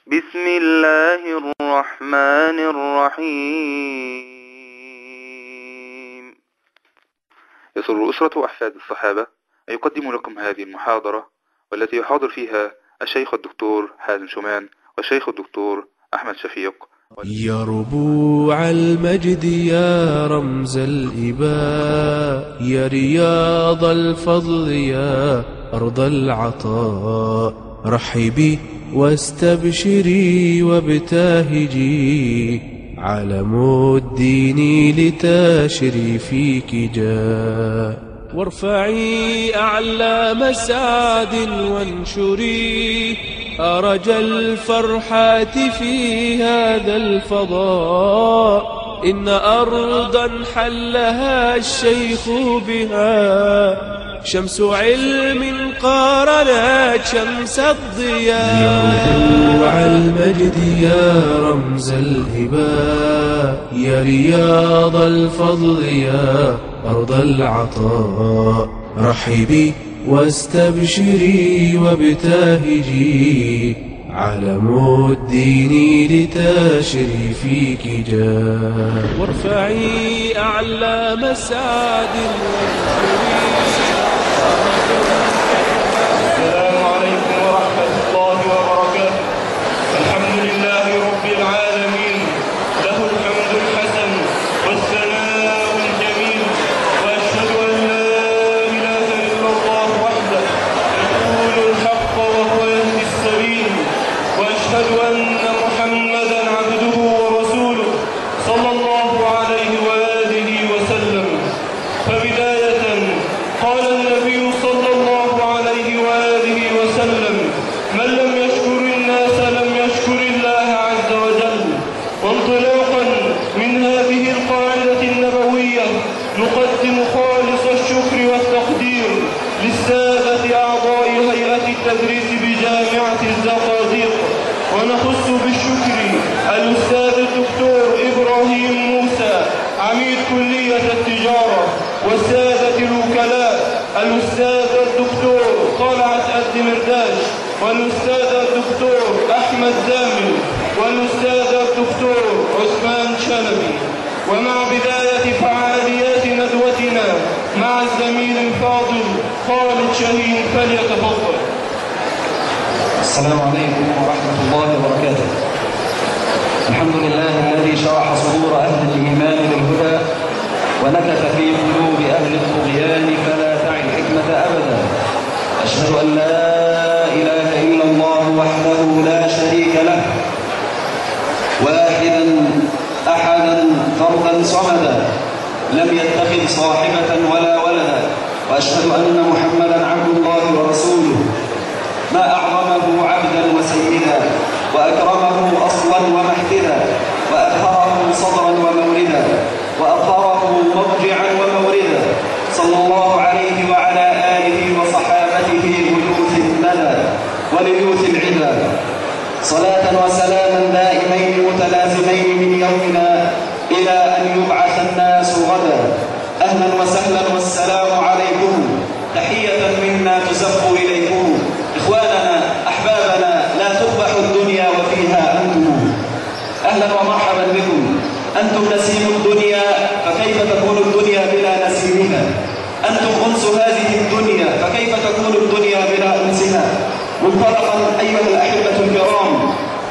بسم الله الرحمن الرحيم يسر أسرة أحفاد الصحابة أن يقدم لكم هذه المحاضرة والتي يحاضر فيها الشيخ الدكتور حازم شومان والشيخ الدكتور أحمد شفيق يا ربوع المجد يا رمز الإباء يا رياض الفضل يا أرض العطاء رحبي واستبشري وابتهجي علم الدين لتشريفك جاء وارفعي أعلى مسعد وانشري أرج الفرحات في هذا الفضاء إن أرضا حلها الشيخ بها شمس علم قارنت شمس الضياء يا ربوع المجد يا رمز الهباء يا رياض الفضل يا أرض العطاء رحبي واستبشري وابتهجي علم الدين لتشريفك جاء وارفعي أعلى مسعد السلام عليكم ورحمة الله وبركاته الحمد لله رب العالمين له الحمد الحسن والثناء الجميل وأشهد أن لا إله إلا الله وحده يقول الحق وهو يهدي السبيل وأشهد أن محمدا عبده ورسوله صلى الله عليه وآله وسلم فبداية قال النبي صلى الله عليه وآله وسلم من لم يشكر الناس لم يشكر الله عز وجل وانطلاقا من هذه القاعدة النبوية نقدم خالص الشكر والتقدير للسادة أعضاء هيئة التدريس بجامعة الزقازيق ونخص بالشكر الأستاذ الدكتور إبراهيم موسى عميد كلية التجارة والسادة الوكلاء الأستاذ الدكتور طلعت الدمرداش والأستاذ الدكتور أحمد زامل والأستاذ الدكتور عثمان شلبي ومع بداية فعاليات ندوتنا مع الزميل الفاضل خالد شاهين فليتفضل السلام عليكم ورحمة الله وبركاته الحمد لله الذي شرح صدور أهل الإيمان للهدى ونكت في قلوب أهل الطغيان فلا تعي الحكمة أبدا أشهد أن لا إله إلا الله وحده لا شريك له واحدا أحدا فردا صمدا لم يتخذ صاحبة ولا ولدا وأشهد أن محمدا عبد الله ورسوله ما أعظمه عبدا وسيدا وأكرمه أصلا ومحددا وأكثره صدرا وموردا وأطهره مرجعا وموردا صلى الله عليه وعلى آله وصحابته بيوت الندى وليوت العدا صلاة وسلاما دائمين متلازمين من يومنا إلى أن يبعث الناس غدا أهلا وسهلا والسلام عليكم تحية منا تزف إليكم إخواننا أحبابنا لا تقبح الدنيا وفيها أنتم أهلا ومرحبا بكم أنتم نسيم الدنيا فكيف تكون الدنيا بلا نسيمها أنتم أنس هذه الدنيا فكيف تكون الدنيا بلا أنسها منطلقا أيها الأحبة الكرام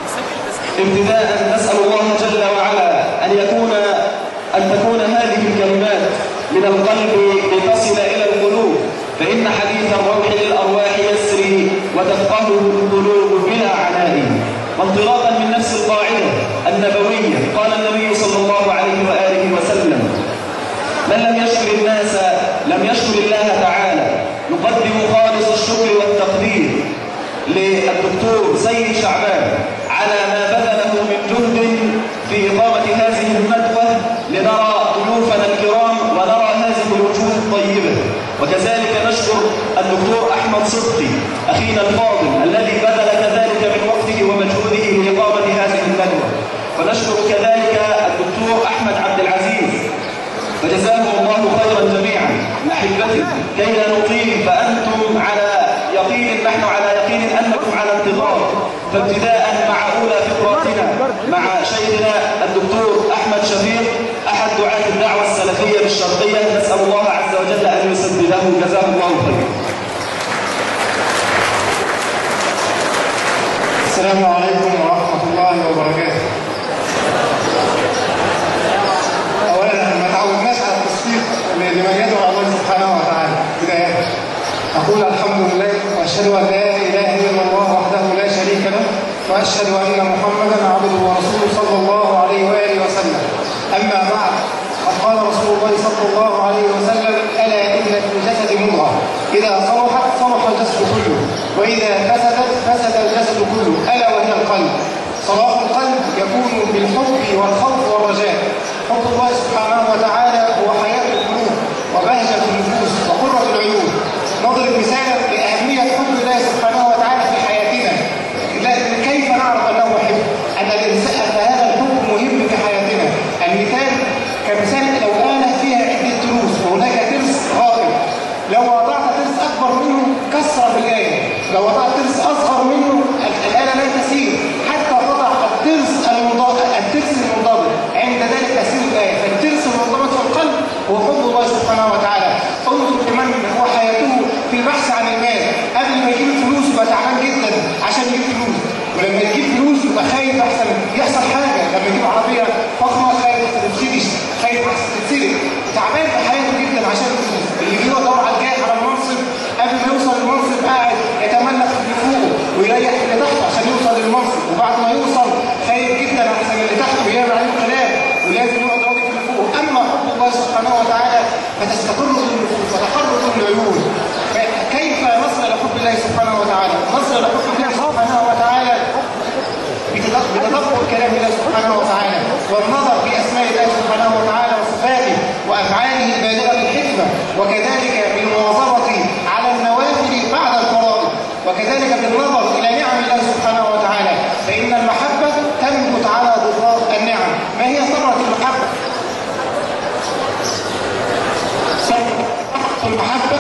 ابتداء نسأل الله جل وعلا أن يكون أن تكون هذه الكلمات من القلب لتصل إلى القلوب فإن حديث الروح للأرواح يسري وتفقهه القلوب بلا عناء وانطلاقا من نفس القاعدة النبوية قال النبي صلى الله عليه وآله وسلم من لم يشكر الناس لم يشكر الله تعالى نقدم خالص الشكر والتقدير للدكتور سيد شعبان على ما بذله من جهد في إقامة هذه الندوة لنرى ضيوفنا الكرام ونرى هذه الوجوه الطيبة وكذلك نشكر الدكتور أحمد صدقي أخينا الفاضل الذي بذل كذلك من وقته ومجهوده لإقامة هذه الندوة ونشكر كذلك الدكتور أحمد عبد العزيز فجزاهم الله خيرا جميعا أحبتي كي لا نطيل فأنتم على يقين يقين نحن على يقين أنكم على انتظار فابتداء مع أولى فقراتنا مع شيخنا الدكتور أحمد شفيق أحد دعاة الدعوة السلفية بالشرقية نسأل الله عز وجل أن يسدده جزاه الله خيرا السلام عليكم ورحمة الله وبركاته. أولا ما تعودناش على التصفيق لما يدعو الله سبحانه وتعالى بداية. أقول الحمد لله وأشهد أن لا إله إلا الله وحده لا شريك له وأشهد أن محمدا عبده ورسوله صلى الله عليه وآله وسلم. أما بعد قد قال رسول الله صلى الله عليه وسلم ألا إن في الجسد مضغة إذا صلحت صلح الجسد كله وإذا فسدت فسد الجسد كله ألا وهي القلب صلاح القلب يكون بالحب والخوف والرجاء حب الله سبحانه وتعالى هو حياة القلوب وبهجة النفوس وقرة العيون نضرب مثالا لأهمية حب الله سبحانه وتعالى في حياتنا لا- كيف نعرف أنه محب أن الإنسان أن هذا الحب مهم في حياتنا المثال كمثال لو آلة فيها عدة تروس وهناك ترس غائب لو وضعت ترس أكبر منه كسر بالآية لو وضعت ترس أصغر منه الآلة لا تسير حتى تضع الترس المنضبط الترس المنضبط عند ذلك تسير الآية فالترس المنضبط في القلب هو حب الله سبحانه وتعالى انظر لمن هو حياته في البحث عن المال قبل ما يجيب فلوس يبقى تعبان جدا عشان يجيب فلوس ولما يجيب فلوس يبقى خايف احسن يحصل حاجه لما يجيب عربيه فخمه خايف تتخدش خايف احسن تتسرق تعبان في حياته جدا عشان الفلوس اللي بيدور دور على الجاه على المنصب قبل ما يوصل للمنصب قاعد يتمنى في اللي فوقه ويريح في اللي تحته عشان يوصل للمنصب وبعد ما يوصل خايف جدا احسن اللي تحته يعمل عليه كلام ولازم يقعد راضي في اللي فوقه اما حب الله سبحانه وتعالى فتستقر له النفوس وتقر له العيون كيف نصل الى حب الله سبحانه وتعالى؟ نصل الى حب الله سبحانه وتعالى بتدبر كلام الله سبحانه وتعالى والنظر في اسماء الله سبحانه وتعالى وصفاته وافعاله البالغه الحكمه وكذلك بالمواظبه على النوافل بعد الفرائض وكذلك بالنظر الى نعم الله سبحانه وتعالى فان المحبه تنبت على ضرار النعم ما هي ثمره المحبه؟ ثمرة المحبه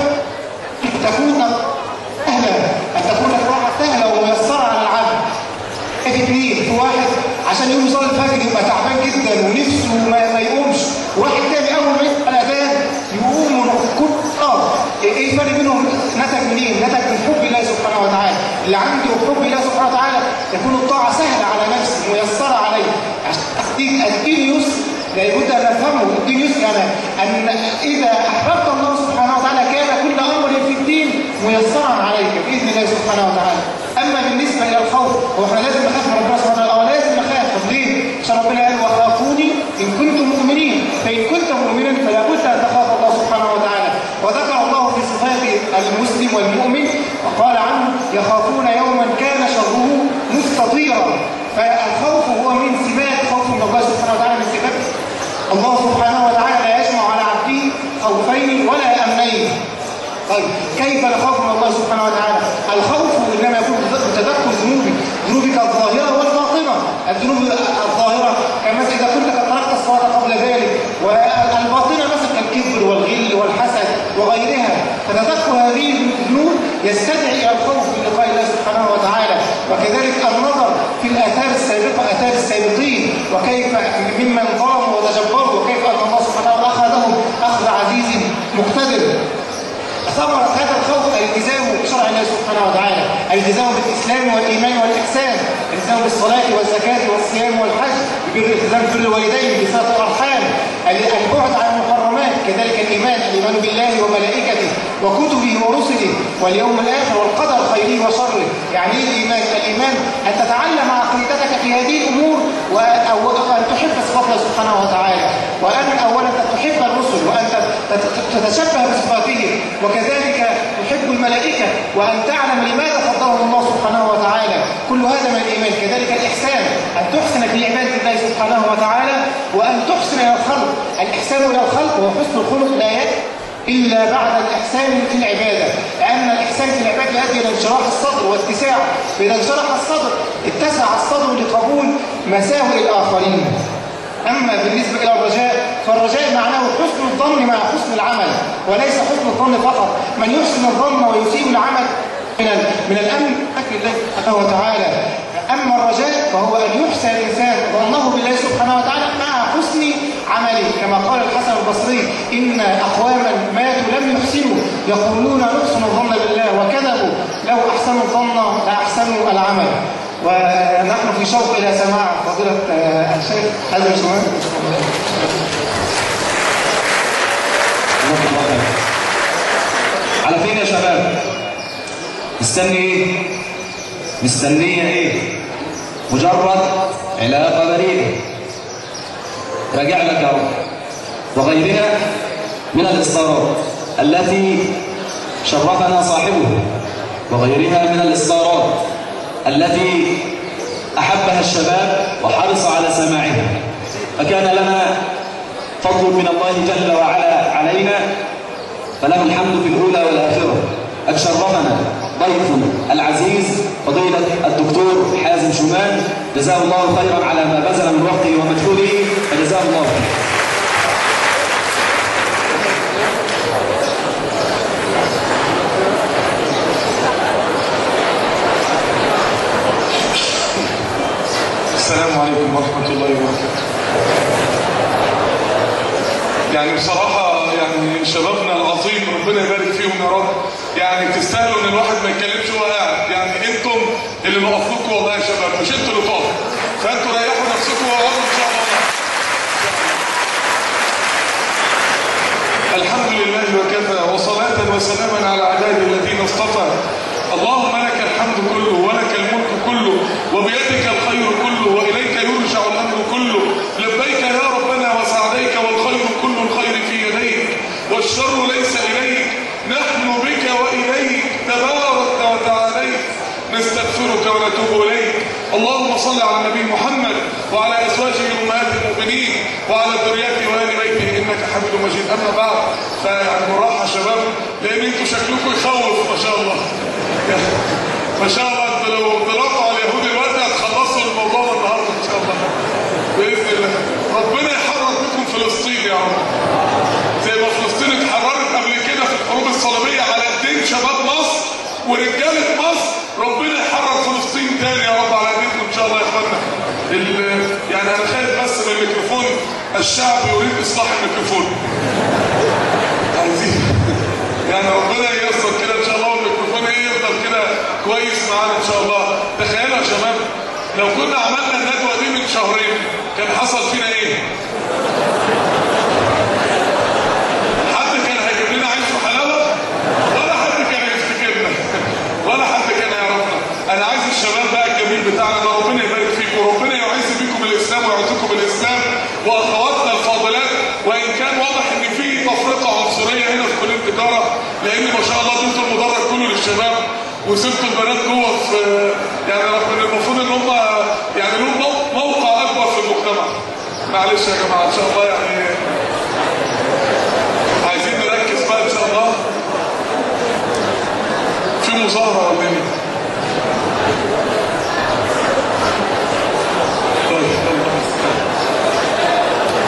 تكون سهله ان تكون الراحه سهله وميسره على العبد ادي اثنين في واحد عشان يقوم يصلي الفجر يبقى تعبان جدا ونفسه ما, ما يقومش واحد تاني اول ما يسمع الاذان يقوم كل اه ايه الفرق بينهم نتج منين؟ نتج من حب الله سبحانه وتعالى اللي عنده حب الله سبحانه وتعالى تكون الطاعه سهله على نفسه ميسره عليه عشان الدين الدين يسر لابد ان نفهمه الدين يسر يعني ان اذا احببت الله سبحانه وتعالى كان كل امر في الدين ميسرا عليك باذن الله سبحانه وتعالى اما بالنسبه الى الخوف هو احنا لازم نخاف من ربنا سبحانه وتعالى اه لازم نخاف طب ليه؟ عشان ربنا قال وخافوني ان كنتم مؤمنين فان كنت مؤمنا فلا بد ان تخاف الله سبحانه وتعالى وذكر الله في صفات المسلم والمؤمن وقال عنه يخافون يوما كان شره مستطيرا فالخوف هو من سمات خوف من الله سبحانه وتعالى من سمات الله سبحانه وتعالى لا يجمع على عبده خوفين ولا امنين طيب كيف نخاف من الله سبحانه وتعالى الخوف انما يكون بتذكر ذنوبك ذنوبك الظاهره والباطنه الذنوب الظاهره كمثلا اذا كنت قد تركت الصلاه قبل ذلك والباطنه مثلا كالكبر والغل والحسد وغيرها فتذكر هذه الذنوب يستدعي الى الخوف من لقاء الله سبحانه وتعالى وكذلك النظر في الاثار السابقه اثار السابقين وكيف ممن ظلموا وتجبروا وكيف ان الله سبحانه وتعالى اخذهم اخذ عزيز مقتدر ثمرة هذا الخوف الالتزام بشرع الله سبحانه وتعالى الالتزام بالإسلام والإيمان والإحسان الالتزام بالصلاة والزكاة والصيام والحج بالالتزام بر الوالدين بصلة الأرحام البعد عن المحرمات كذلك الإيمان الإيمان بالله وملائكته وكتبه ورسله واليوم الآخر والقدر خيره وشره يعني إيه الإيمان؟ الإيمان أن تتعلم عقيدتك في هذه الأمور وأن تحب صفات الله سبحانه وتعالى وأن أولا تحب الرسل وأن تتشبه بصفاتهم وكذلك تحب الملائكة وأن تعلم لماذا فضلهم الله سبحانه وتعالى كل هذا من الإيمان كذلك الإحسان أن تحسن في عبادة الله سبحانه وتعالى وأن تحسن إلى الخلق الإحسان إلى الخلق وحسن الخلق لا يأتي إلا بعد الإحسان في العبادة لأن الإحسان في العبادة يؤدي إلى انشراح الصدر واتساع فإذا انشرح الصدر اتسع الصدر لقبول مساوئ الآخرين أما بالنسبة إلى الرجاء فالرجاء معناه حسن الظن مع حسن العمل وليس حسن الظن فقط من يحسن الظن ويسيء العمل من من الامن اكل الله سبحانه وتعالى اما الرجاء فهو ان يحسن الانسان ظنه بالله سبحانه وتعالى مع حسن عمله كما قال الحسن البصري ان اقواما ماتوا لم يحسنوا يقولون نحسن الظن بالله وكذبوا لو احسنوا الظن لاحسنوا العمل ونحن في شوق الى سماع فضيله آه، الشيخ حازم سمان جزاكم الله خير. على فين يا شباب مستني ايه مستنيه ايه مجرد علاقه بريئه راجع لك يا رب وغيرها من الاصدارات التي شرفنا صاحبه وغيرها من الاصدارات التي احبها الشباب وحرص على سماعها فكان لنا فضل من الله جل وعلا علينا فله الحمد في الأولى والآخرة قد شرفنا ضيف العزيز فضيلة الدكتور حازم شومان جزاه الله خيرا على ما بذل من وقته ومجهوده فجزاه الله خيرا السلام عليكم ورحمة الله وبركاته يعني بصراحة يعني شبابنا العظيم ربنا يبارك فيهم يا رب يعني تستاهلوا ان الواحد ما يتكلمش وهو قاعد يعني انتم اللي نقف لكم والله يا شباب مش انتوا اللي تقفوا فانتوا ريحوا نفسكم واقعدوا ان شاء الله الحمد لله وكفى وصلاة وسلاما على عباده الذين اصطفى اللهم لك الحمد كله ولك الملك كله وبيدك الخير كله وإليك يرجع الأمر كله لبيك يا ربنا وسعديك والخير كل الخير في يديك والشر ليس إليك نحن بك وإليك تبارك وتعاليك نستغفرك ونتوب إليك اللهم صل على النبي محمد وعلى أزواجه أمهات المؤمنين وعلى ذريته وآل بيته إنك حميد مجيد أما بعد فيعني بالراحة شباب لأن أنتوا شكلكم يخوف ما شاء الله ما شاء الله انتوا لو انطلقتوا على اليهود دلوقتي هتخلصوا الموضوع ده النهارده ان شاء الله باذن الله ربنا يحرر بكم فلسطين يا رب زي ما فلسطين اتحررت قبل كده في الحروب الصليبيه على ايدين شباب مصر ورجاله مصر ربنا يحرر فلسطين تاني يا رب على ايديكم ان شاء الله يا اخوانا ال- يعني انا خايف بس من الميكروفون الشعب يريد اصلاح الميكروفون عايزين يعني ربنا ييسر كده ان شاء الله والميكروفون ايه يفضل كده كويس معانا ان شاء الله تخيلوا يا شباب لو كنا عملنا الندوه دي من شهرين كان حصل فينا ايه؟ حد كان هيجيب لنا عيش وحلاوه ولا حد كان هيفتكرنا ولا حد كان يعرفنا انا عايز الشباب بقى الجميل بتاعنا ده ربنا يبارك فيكم وربنا يعز بيكم الاسلام ويعزكم بالاسلام واخواتنا الفاضلات وان كان واضح ان في تفرقه عنصريه هنا في كليه التجاره لان ما شاء الله اديتوا المدرج كله للشباب وسبتوا البنات جوه في يعني ربنا المفروض ان هم يعني لهم مو- موقع اكبر في المجتمع معلش يا جماعه ان شاء الله يعني عايزين نركز بقى ان شاء الله في مظاهره ولا ايه؟ طيب الله يستر.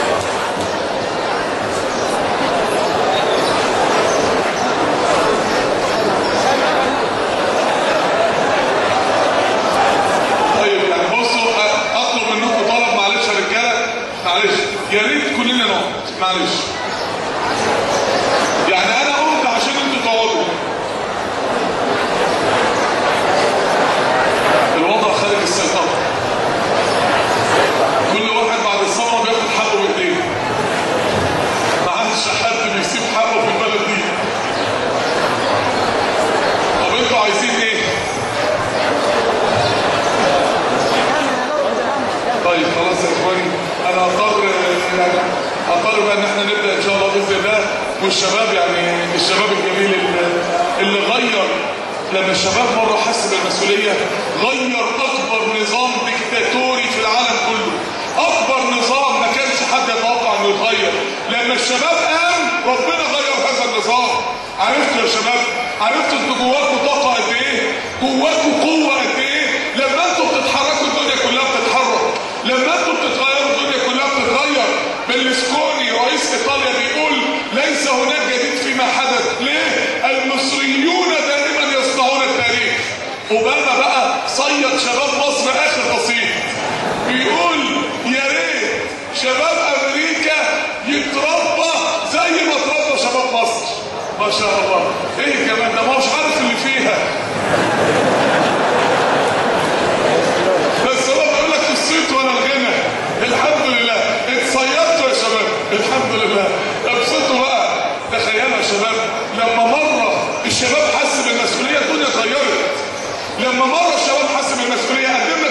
طيب يعني بصوا أ- اطلب منكم طلب معلش يا رجاله معلش يا ريت كلنا نقعد معلش يعني انا قمت عشان انتوا تقعدوا الوضع خارج السيطره كل واحد بعد الثوره بياخد حقه بايديه ما عادش حد بيسيب حقه في البلد دي طب انتوا عايزين ايه؟ طيب خلاص يا اخواني انا اضطر يعني اضطر بقى ان احنا نبدا ان شاء الله باذن الله والشباب يعني الشباب الجميل اللي, اللي غير لما الشباب مره حس بالمسؤوليه غير اكبر نظام ديكتاتوري في العالم كله اكبر نظام ما كانش حد يتوقع انه يتغير لما الشباب قام ربنا غير هذا النظام عرفتوا يا شباب عرفتوا انتوا جواكوا طاقه قد ايه جواكوا قوه قد ايه لما انتوا بتتحركوا الدنيا كلها بتتحرك لما انتوا بتتغيروا الدنيا كلها بتتغير بلسكوني رئيس ايطاليا بيقول ليس هناك جديد فيما حدث ليه المصريون دائما يصنعون التاريخ ما شاء الله ايه كمان ده ما مش عارف اللي فيها بس هو بيقول لك الصيت ولا الغنى الحمد لله اتصيدتوا يا شباب الحمد لله ابسطوا بقى تخيلوا يا شباب لما مره الشباب حس بالمسؤوليه الدنيا اتغيرت لما مره الشباب حس بالمسؤوليه قدمنا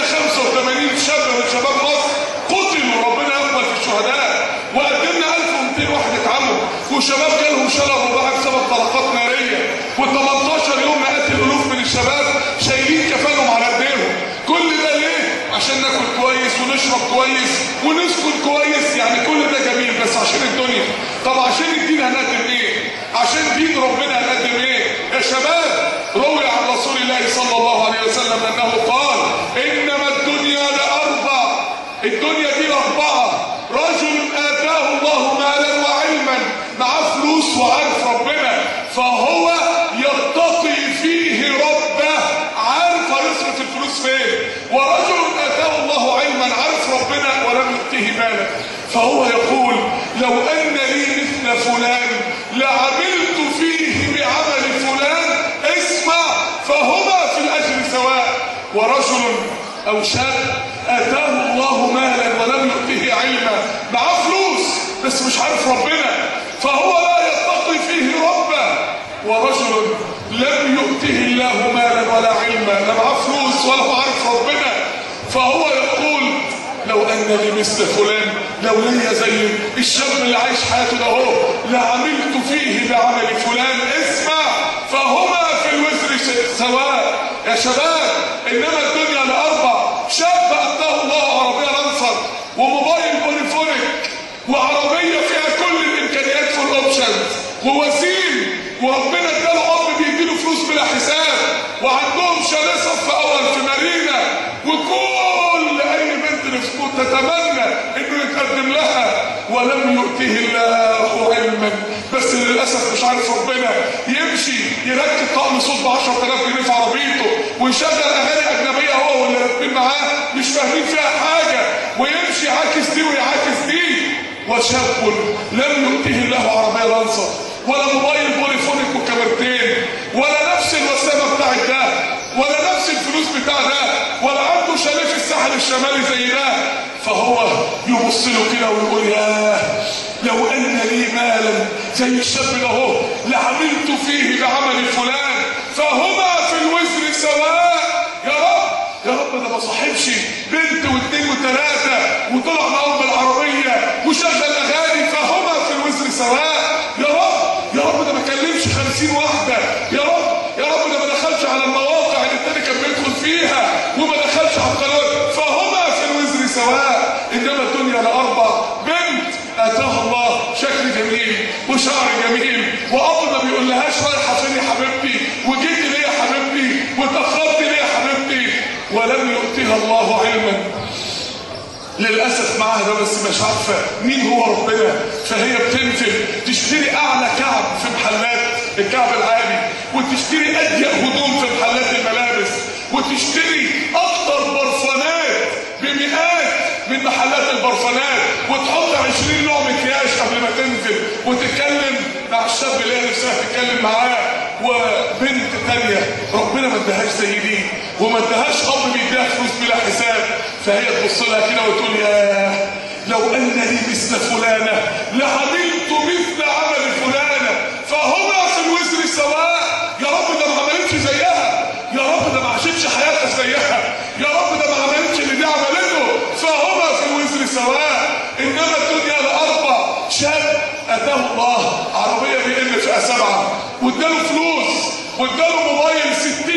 385 شاب من شباب مصر قتلوا ربنا يقبل في الشهداء وقدمنا 1200 واحد اتعموا وشباب جالهم شلل رباعي بسبب طلقات ناريه و18 يوم مئات الالوف من الشباب شايلين كفانهم على ايديهم كل ده ليه؟ عشان ناكل كويس ونشرب كويس ونسكن كويس يعني كل ده جميل بس عشان الدنيا طب عشان الدين هنقدم ايه؟ عشان دين ربنا هنقدم ايه؟ يا شباب روي عن رسول الله صلى الله عليه وسلم انه قال انما الدنيا لاربع الدنيا دي لاربعه رجل اتاه الله مالا وعلما معاه فلوس وعارف ربنا فهو يرتقي فيه ربه عارف هيصرف الفلوس فين ورجل اتاه الله علما عارف ربنا ولم يؤته مالا فهو يقول لو ان لي مثل فلان لعملت فيه بعمل فلان اسمع فهما في الاجر سواء ورجل او شاب اتاه الله مالا ولم يؤته علما معاه فلوس بس مش عارف ربنا فهو لا يتقي فيه ربه ورجل لم يؤته الله مالا ولا علما لا معاه فلوس ولا هو عارف ربنا فهو يقول لو ان لي مثل فلان لو ليا زي الشاب اللي عايش حياته ده اهو لعملت فيه بعمل فلان اسمع فهما في الوزر سواء يا شباب انما الدنيا لاربع شاب اتاه الله عربيه لانسر وموبايل بوليفونيك وعربيه فيها كل الامكانيات في الاوبشنز ووسيم وربنا اداله اب بيديله فلوس بلا حساب وعندهم شاليه صف اول في مارينا وكل اي بنت نفسها تتمنى انه يتقدم لها ولم يؤته الله علما بس للاسف مش عارف ربنا يمشي يركب طقم صوت ب 10000 جنيه في عربيته ويشغل اغاني اجنبيه هو واللي راكبين معاه مش فاهمين فيها حاجه ويمشي عاكس دي ويعاكس دي وشاب لم يؤته الله عربيه لانسر ولا موبايل بوليفونيك وكاميرتين ولا نفس الوسامه بتاعت ده ولا نفس الفلوس بتاع ده ولا عنده شاليه في الساحل الشمالي زي ده فهو يبص له كده ويقول ياه لو ان لي مالا زي الشاب ده اهو لعملت فيه بعمل فلان فهما في الوزر سواء يا رب يا رب ده ما صاحبش بنت واثنين وثلاثه وطلع معاهم بالعربيه وشغل اغاني فهما في الوزر سواء يا رب يا رب ده ما كلمش خمسين واحده يا رب يا رب ده ما دخلش على المواقع اللي التاني كان بيدخل فيها وما دخلش على القنوات فهما في الوزر سواء انما الدنيا لاربع بنت اتاها الله شكل جميل وشعر جميل واب ما بيقولهاش رايحه فين يا حبيبتي وجيت ليه يا حبيبتي واتاخرت ليه يا حبيبتي ولم يؤتها الله علما للاسف معاها ده بس مش عارفه مين هو ربنا فهي بتنزل تشتري اعلى كعب في محلات الكعب العالي وتشتري اضيق هدوم في محلات الملابس وتشتري اكتر برفانات بمئات من محلات البرفانات وتحط 20 نوع مكياج قبل ما تنزل وتتكلم مع الشاب اللي هي نفسها تتكلم معاه وبنت تانية ربنا ما ادهاش زي دي وما ادهاش اب بيديها فلوس بلا حساب فهي تبص لها كده وتقول يا لو ان لي مثل فلانه لعملت مثل عمل فلانه فهما في الوزر سواء يا رب ده ما عملتش زيها يا رب ده ما عاشتش حياتها زيها يا رب ده ما عملتش اللي دي عملته فهما في الوزر سواء انما الدنيا لاربع شاب اتاه الله عربيه بي ام فئه سبعه واداله فلوس واداله موبايل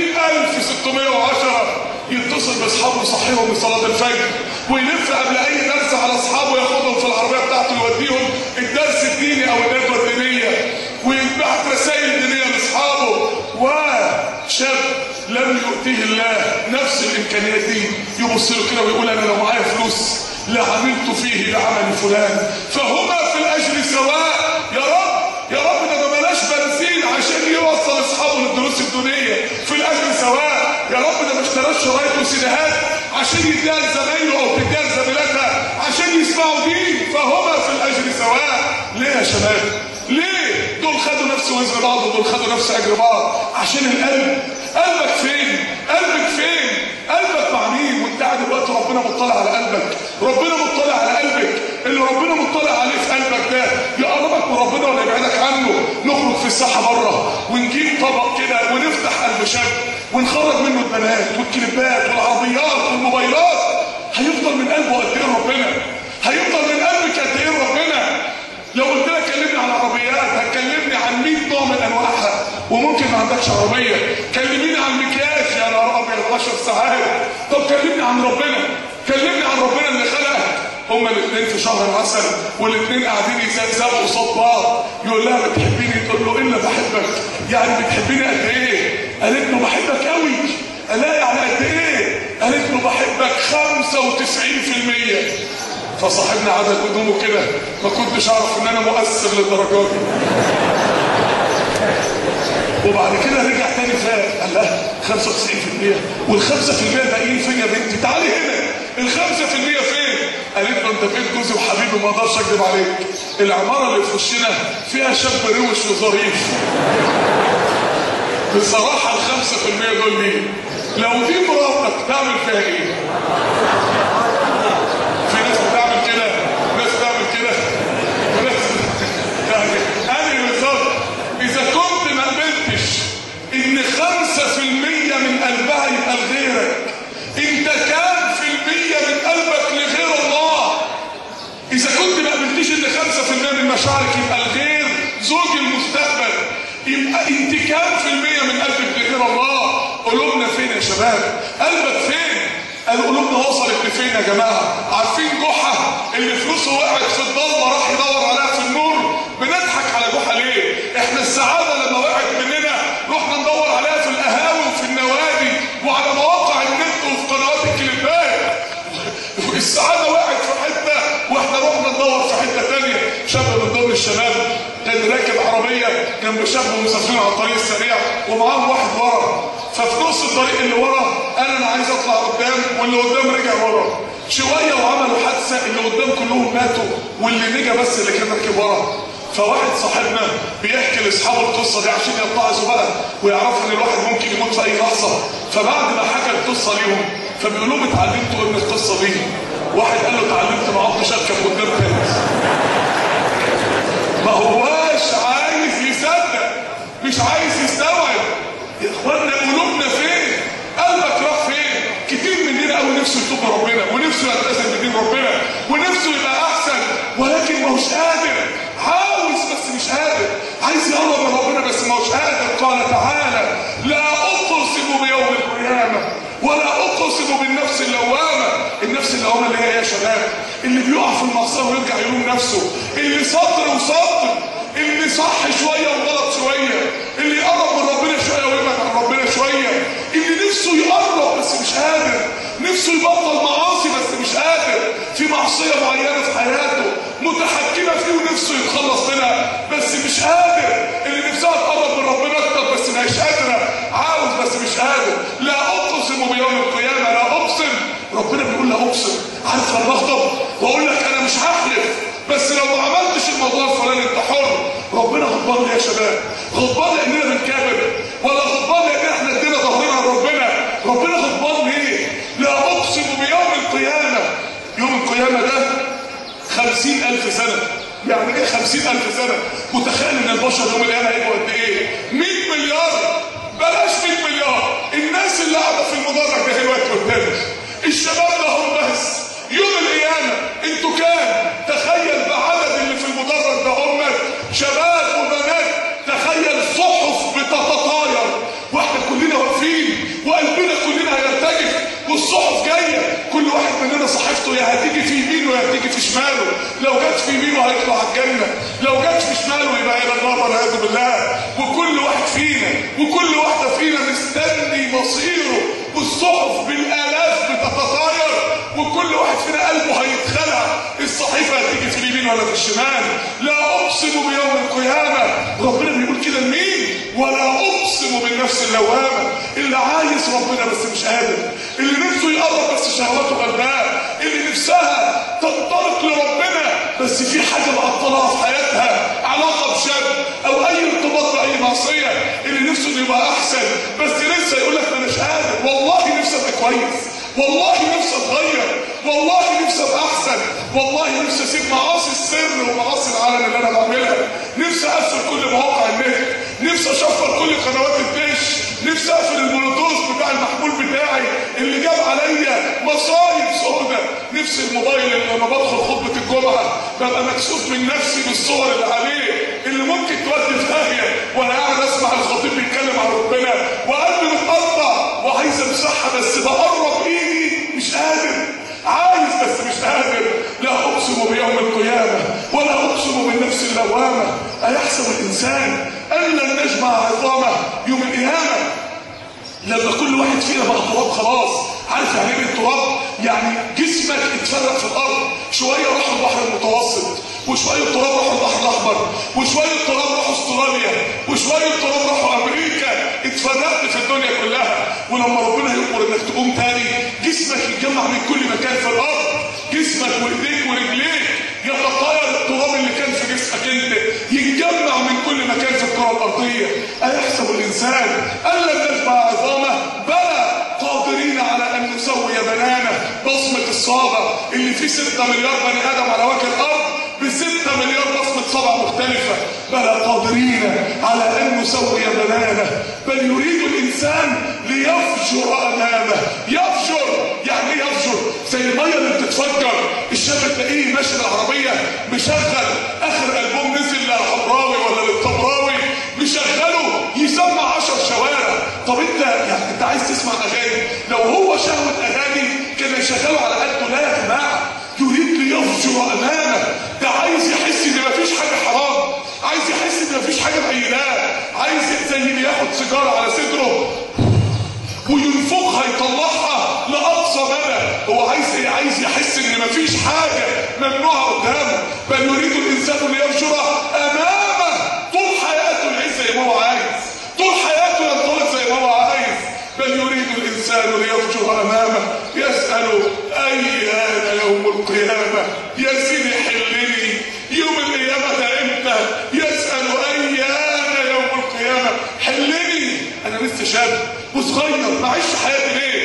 60610 يتصل باصحابه يصحيهم لصلاه الفجر ويلف قبل اي درس على اصحابه ياخدهم في العربيه بتاعته يوديهم الدرس الديني او الندوه الدينيه ويبعت رسائل دينيه لاصحابه وشاب لم يؤتيه الله نفس الامكانيات دي يبص له كده ويقول انا لو معايا فلوس لعملت فيه بعمل فلان فهما في الاجر سواء يا رب يا رب ده ما بلاش بنزين عشان يوصل اصحابه للدروس الدينيه في الاجر سواء يا رب ده ما اشتراش شرايط وسيديهات عشان يديها لزمايله او تديها لزميلاتها عشان يسمعوا دين فهما في الاجر سواء ليه يا شباب ليه دول خدوا نفس وزن بعض ودول خدوا نفس اجر بعض عشان القلب قلبك فين قلبك فين قلبك مع مين وانت قاعد دلوقتي ربنا مطلع على قلبك ربنا مطلع على قلبك اللي ربنا مطلع عليه في قلبك ده يقربك من ربنا ولا يبعدك عنه نخرج في الساحه بره ونجيب طبق كده ونفتح قلب شاب ونخرج منه البنات والكليبات والعربيات والموبايلات هيفضل من قلبه قد ايه ربنا هيفضل من قلبك قد ايه ربنا لو قلت لك كلمني عن عربيات هتكلمني عن 100 نوع من انواعها وممكن ما عندكش عربيه كلميني عن مكياج يا نهار ابيض 10 ساعات طب كلمني عن ربنا كلمني عن ربنا اللي خلقك هما الاثنين في شهر العسل والاثنين قاعدين يزقزقوا قصاد بعض يقول لها بتحبيني تقول له الا بحبك يعني بتحبيني قد ايه قالت له بحبك قوي لا يعني قد ايه قالت له بحبك 95% فصاحبنا عدد هدومه كده ما كنتش اعرف ان انا مؤثر للدرجات دي وبعد كده رجع تاني فاق قال لها 95% وال 5% الباقيين فين يا بنتي تعالي هنا ال 5% فين؟ قالت له انت بقيت جوزي وحبيبي ما اقدرش اكذب عليك العماره اللي في وشنا فيها شاب روش وظريف بصراحه ال 5% دول مين؟ لو دي مراتك تعمل فيها ايه؟ في ناس بتعمل كده ناس بتعمل كده وناس يعني انا بالظبط اذا كنت ما قبلتش ان 5% من قلبها يبقى لغيرك انت كام في المية من قلبك لغير الله اذا كنت ما قبلتيش ان 5% من مشاعرك يبقى لغير زوج المستقبل يبقى انت كام في المية من قلبك لغير الله قلوبنا فين يا شباب قلبك فين قال قلوبنا وصلت لفين يا جماعه عارفين جحا اللي فلوسه وقعت في الضلمه راح يدور عليها في النور بنضحك على جحا ليه احنا السعاده لما وقعت مننا رحنا ندور عليها في القهاوي وفي النوادي وعلى مواقع النت وفي قنوات الكليبات السعاده وقعت في حته واحنا رحنا ندور في حته ثانيه شاب من ضمن الشباب كان راكب عربيه جنب شاب ومسافرين على الطريق السريع ومعاهم واحد ورا ففي نص الطريق اللي ورا قال انا عايز اطلع قدام واللي قدام رجع ورا شويه وعملوا حادثه اللي قدام كلهم ماتوا واللي نجا بس اللي كان راكب ورا فواحد صاحبنا بيحكي لاصحابه القصه دي عشان يتعظوا بقى ويعرفوا ان الواحد ممكن يموت في اي لحظه فبعد ما حكى القصه ليهم فبيقول لهم اتعلمتوا ان القصه دي واحد قال له اتعلمت ما عدتش اركب قدام تاني ما هواش عايز يصدق مش عايز يستوعب يا اخوانا قلوبنا فين قلبك راح فين كتير مننا قوي نفسه يتوب ربنا ونفسه يلتزم بدين ربنا ونفسه يبقى احسن ولكن ما هوش قادر عاوز بس مش قادر عايز يقرب من ربنا بس ما هوش قادر قال تعالى لا اقسم بيوم القيامه ولا اقسم بالنفس اللوامه النفس اللوامه اللي هي ايه يا شباب اللي بيقع في المعصيه ويرجع يلوم نفسه اللي سطر وسطر اللي صح شويه وغلط شويه اللي يقرب من ربنا شويه ويبعد عن ربنا شويه اللي نفسه يقرب بس مش قادر نفسه يبطل معاصي بس مش قادر في معصيه معينه في حياته متحكمه فيه ونفسه يتخلص منها بس مش قادر اللي نفسها تقرب من ربنا اكتر بس مش قادره عاوز بس مش قادر لا اقسم بيوم القيامه لا اقسم ربنا بيقول لا اقسم عارف لما اغضب واقول لك انا مش هحلف بس لو ما عملتش الموضوع الفلاني انت حر ربنا غضبان ليه يا شباب غضبان لاننا بنكابر ولا غضبان لان احنا ادينا ظهرنا لربنا ربنا غضبان ليه لا اقسم بيوم القيامه يوم القيامه ده خمسين ألف سنة يعني ايه خمسين ألف سنة متخيل ان البشر يوم القيامة هيبقوا قد ايه 100 مليار بلاش 100 مليار الناس اللي قاعدة في المدرج ده دلوقتي قدامك الشباب ده هم بس يوم القيامة انتوا كام تخيل بعدد اللي في المدرج ده هم شباب وبنات تخيل صحف بتتطاير واحنا كلنا واقفين وقلبنا كلنا هيرتجف والصحف جايه كل واحد مننا صحيفته يا هتيجي في يمينه يا هتيجي في شماله لو جت في يمينه هيطلع الجنه لو جت في شماله يبقى الى النار والعياذ بالله وكل واحد فينا وكل واحده فينا مستني مصيره والصحف بالالاف بتتطاير وكل واحد فينا قلبه هيتخلع الصحيفه هتيجي في اليمين ولا في الشمال لا اقسم بيوم القيامه ربنا بيقول كده لمين ولا اقسم بالنفس اللوامه اللي عايز ربنا بس مش قادر اللي نفسه يقرب بس شهواته غلبان اللي نفسها تنطلق لربنا بس في حاجه معطلها في حياتها علاقه بشاب او اي يبقى احسن بس لسه يقول لك انا مش قادر والله نفسي ابقى كويس والله نفسي اتغير والله نفسي ابقى احسن والله نفسي اسيب معاصي السر ومعاصي العالم اللي انا بعملها نفسي اقفل كل مواقع النت نفسي اشفر كل قنوات الدش نفسي اقفل البلوتوث بتاع المحمول بتاعي اللي جاب عليا مصايب سودة نفسي الموبايل اللي لما بدخل خطبة الجمعة ببقى مكسوف من نفسي بالصور اللي عليه اللي ممكن تودي في داهية وانا قاعد اسمع الخطيب بيتكلم عن ربنا وقلبي متقطع وعايز امسحها بس بقرب ايدي مش قادر عايز بس مش قادر لا اقسم بيوم القيامه ولا اقسم بالنفس اللوامه ايحسب الانسان ان لن نجمع عظامه يوم القيامه لما كل واحد فينا بقى تراب خلاص عارف يعني ايه التراب يعني جسمك اتفرق في الارض شويه راح البحر المتوسط وشويه تراب راحوا البحر الاحمر وشويه تراب راحوا استراليا وشويه تراب راحوا امريكا اتفرقت في الدنيا كلها ولما ربنا يامر انك تقوم تاني جسمك يتجمع من كل مكان في الارض جسمك وايديك ورجليك يتطاير التراب اللي كان في جسمك انت يتجمع من كل مكان في الكره الارضيه ايحسب الانسان ان لن نجمع عظامه بلى قادرين على ان نسوي بنانه بصمه الصابع اللي فيه 6 مليار بني ادم على وجه الارض ب 6 مليار بصمه صبع مختلفه بلى قادرين على ان نسوي بنانه بل يريد الانسان ليفجر امامه يفجر يعني ايه يفجر زي الميه اللي بتتفجر الشاب تلاقيه ماشي بالعربيه مشغل اخر البوم نزل للحمراوي ولا للطبراوي مشغله يسمع 10 شوارع طب انت يعني انت عايز تسمع اغاني لو هو شهوه اغاني كان يشغله على قده لا يا جماعه يريد ليفجر امامه ده عايز يحس ان مفيش حاجه حرام عايز يحس ان مفيش حاجه مقيداه عايز زي اللي ياخد سيجاره على صدره وينفخها يطلعها لاقصى مدى هو عايز ايه عايز يحس ان مفيش حاجه ممنوعه قدامه بل يريد الانسان ليفجر امامه طول حياته يعيش زي ما هو عايز طول حياته ينطلق زي ما هو عايز بل يريد الانسان ليفجر امامه يسال ايان يوم القيامه يا سيدي حلني يوم القيامه ده امتى يسال ايان يوم القيامه حلني انا لسه شاب وصغير معيش حياتي ليه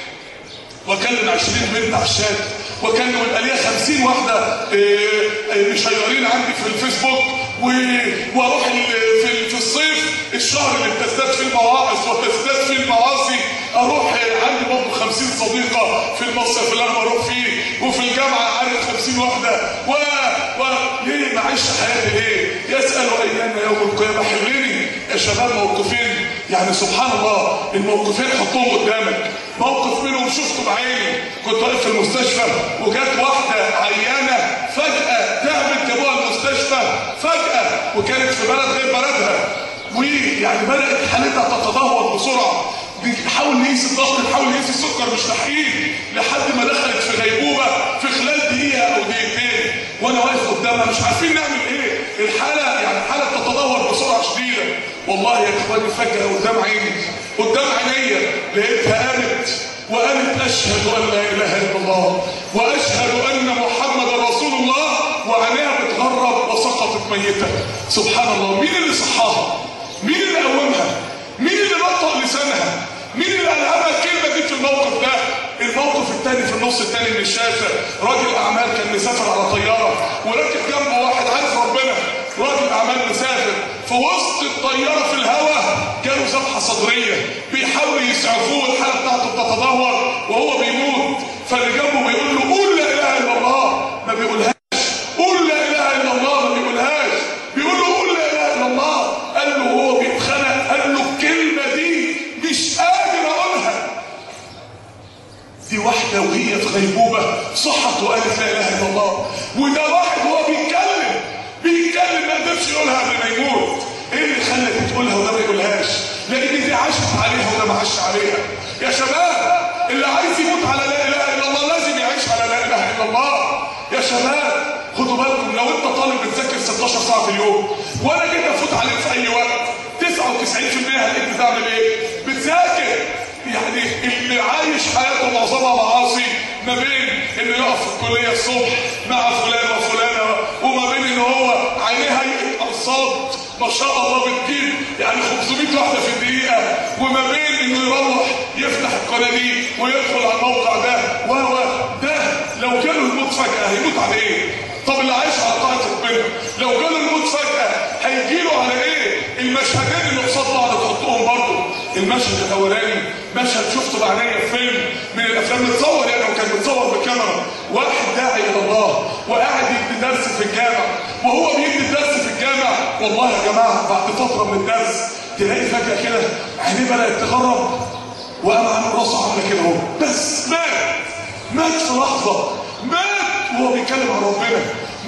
واكلم 20 بنت على الشات واكلم الاليه 50 واحده إيه، إيه، مشيرين عندي في الفيسبوك و- واروح ال- في في الصيف الشهر اللي بتزداد فيه المواعظ وتزداد فيه المعاصي اروح إيه، عندي برضه 50 صديقه في المصيف اللي انا بروح فيه وفي الجامعه عارف 50 واحده و, و... ليه معيش حياتي ليه؟ يسال ايام يوم القيامه حلني يا شباب موقفين يعني سبحان الله الموقفين حطوهم قدامك موقف منهم شفته بعيني كنت واقف في المستشفى وجت واحده عيانه فجاه تعبت جابوها المستشفى فجاه وكانت في بلد غير بلدها ويعني بدات حالتها تتدهور بسرعه بنحاول نقيس الضغط نحاول نقيس السكر مش لاحقين لحد ما دخلت في غيبوبه في خلال دقيقه او دقيقتين وانا واقف قدامها مش عارفين نعمل ايه الحاله يعني حاله تتدهور بسرعه شديده والله يا اخواني فجاه قدام عيني قدام عينيا لقيتها قامت وقالت اشهد ان لا اله الا الله واشهد ان محمدا رسول الله وعينيها بتغرب وسقطت ميته سبحان الله مين اللي صحاها مين اللي قومها مين اللي بطأ لسانها مين اللي ألهمها الكلمة دي في الموقف ده الموقف الثاني في النص الثاني من الشاشة راجل أعمال كان مسافر على طيارة وراكب جنبه واحد عارف ربنا راجل أعمال مسافر في وسط الطيارة في الهواء جاله ذبحة صدرية بيحاولوا يسعفوه الحالة بتاعته بتتدهور وهو بيموت فاللي جنبه بيقول له قول لا إله إلا الله ما بيقولهاش قول لا إله إلا الله ما بيقولهاش بيقول له قول لا إله إلا الله قال له هو بيتخنق قال له الكلمة دي مش قادر أقولها دي واحدة وهي في غيبوبة صحت وقالت لا إله إلا الله وده واحد هو بيتكلم بيتكلم ما قدرش يقولها قبل ما يموت ايه اللي خلت تقولها وده ما يقولهاش لان دي عاشت عليها وده ما عاش عليها يا شباب اللي عايز يموت على لا اله الا الله لازم يعيش على لا اله الا الله يا شباب خدوا بالكم لو انت طالب بتذاكر 16 ساعه في اليوم وانا جيت افوت عليك في اي وقت 99% هتلاقيك بتعمل ايه؟ بتذاكر يعني اللي عايش حياته معظمها معاصي ما بين انه يقف في الكليه الصبح مع فلان وفلانه وما بين ان هو عينيه هيئه ارصاد ما شاء الله بتجيب يعني 500 واحده في الدقيقه وما بين انه يروح يفتح القناه دي ويدخل على الموقع ده و ده لو جاله الموت فجاه هيموت على ايه؟ طب اللي عايش على طاعه ربنا لو جاله الموت فجاه هيجيله على ايه؟ المشهدين اللي قصاد بعض تحطهم برضه المشهد الاولاني مشهد شفته بعينيا في فيلم من الافلام متصور يعني وكان متصور بكاميرا واحد داعي الى الله وقاعد يدي درس في الجامع وهو بيدي الدرس في الجامع والله يا جماعه بعد فتره من الدرس تلاقي فجاه كده عينيه بدات تغرب وقام عامل راسه عامله كده اهو بس مات مات في لحظه مات وهو بيتكلم عن ربنا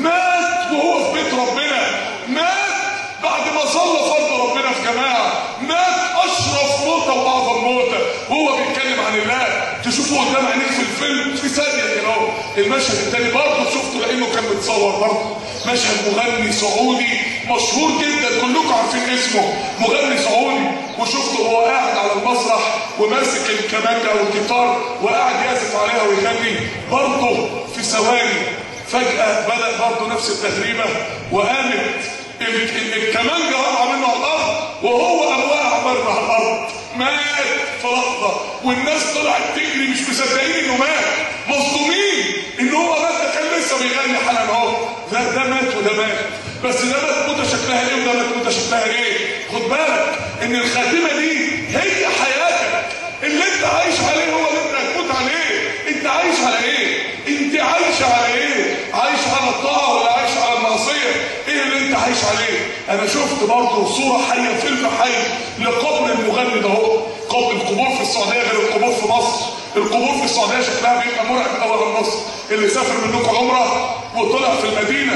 مات وهو في بيت ربنا مات بعد ما صلى فرض ربنا في جماعه مات اشرف موته واعظم موته وهو بيتكلم عن الله تشوفه قدام عينيك في الفيلم في ثانيه كده اهو المشهد الثاني برضه شفته لانه كان متصور برضه مشهد مغني سعودي مشهور جدا كلكم عارفين اسمه مغني سعودي وشفته وهو قاعد على المسرح وماسك الكمانجا او الجيتار وقاعد يعزف عليها ويغني برضه في ثواني فجأة بدأ برضه نفس التغريبة وقامت ال- ال- الكمانجا وقع منه على الأرض وهو قام واقع برضه على الأرض مات في لحظة والناس طلعت تجري مش مصدقين إنه مات مصدومين إن هو مات ده كان لسه بيغني حالا أهو ده ده مات وده مات بس ده مات موتة شكلها إيه وده مات موتة شكلها إيه خد بالك إن الخاتمة دي هي حياتك اللي انت عايش عليه هو اللي انت هتموت عليه انت عايش على ايه انت عايش على ايه عايش على الطاعه ولا عايش على المعصيه ايه اللي انت عايش عليه انا شفت برضه صوره حيه فيلم حي لقبر المغني ده اهو قبر القبور في السعوديه غير القبور في مصر القبور في السعوديه شكلها بيبقى مرعب اول من مصر اللي سافر منكم عمره وطلع في المدينه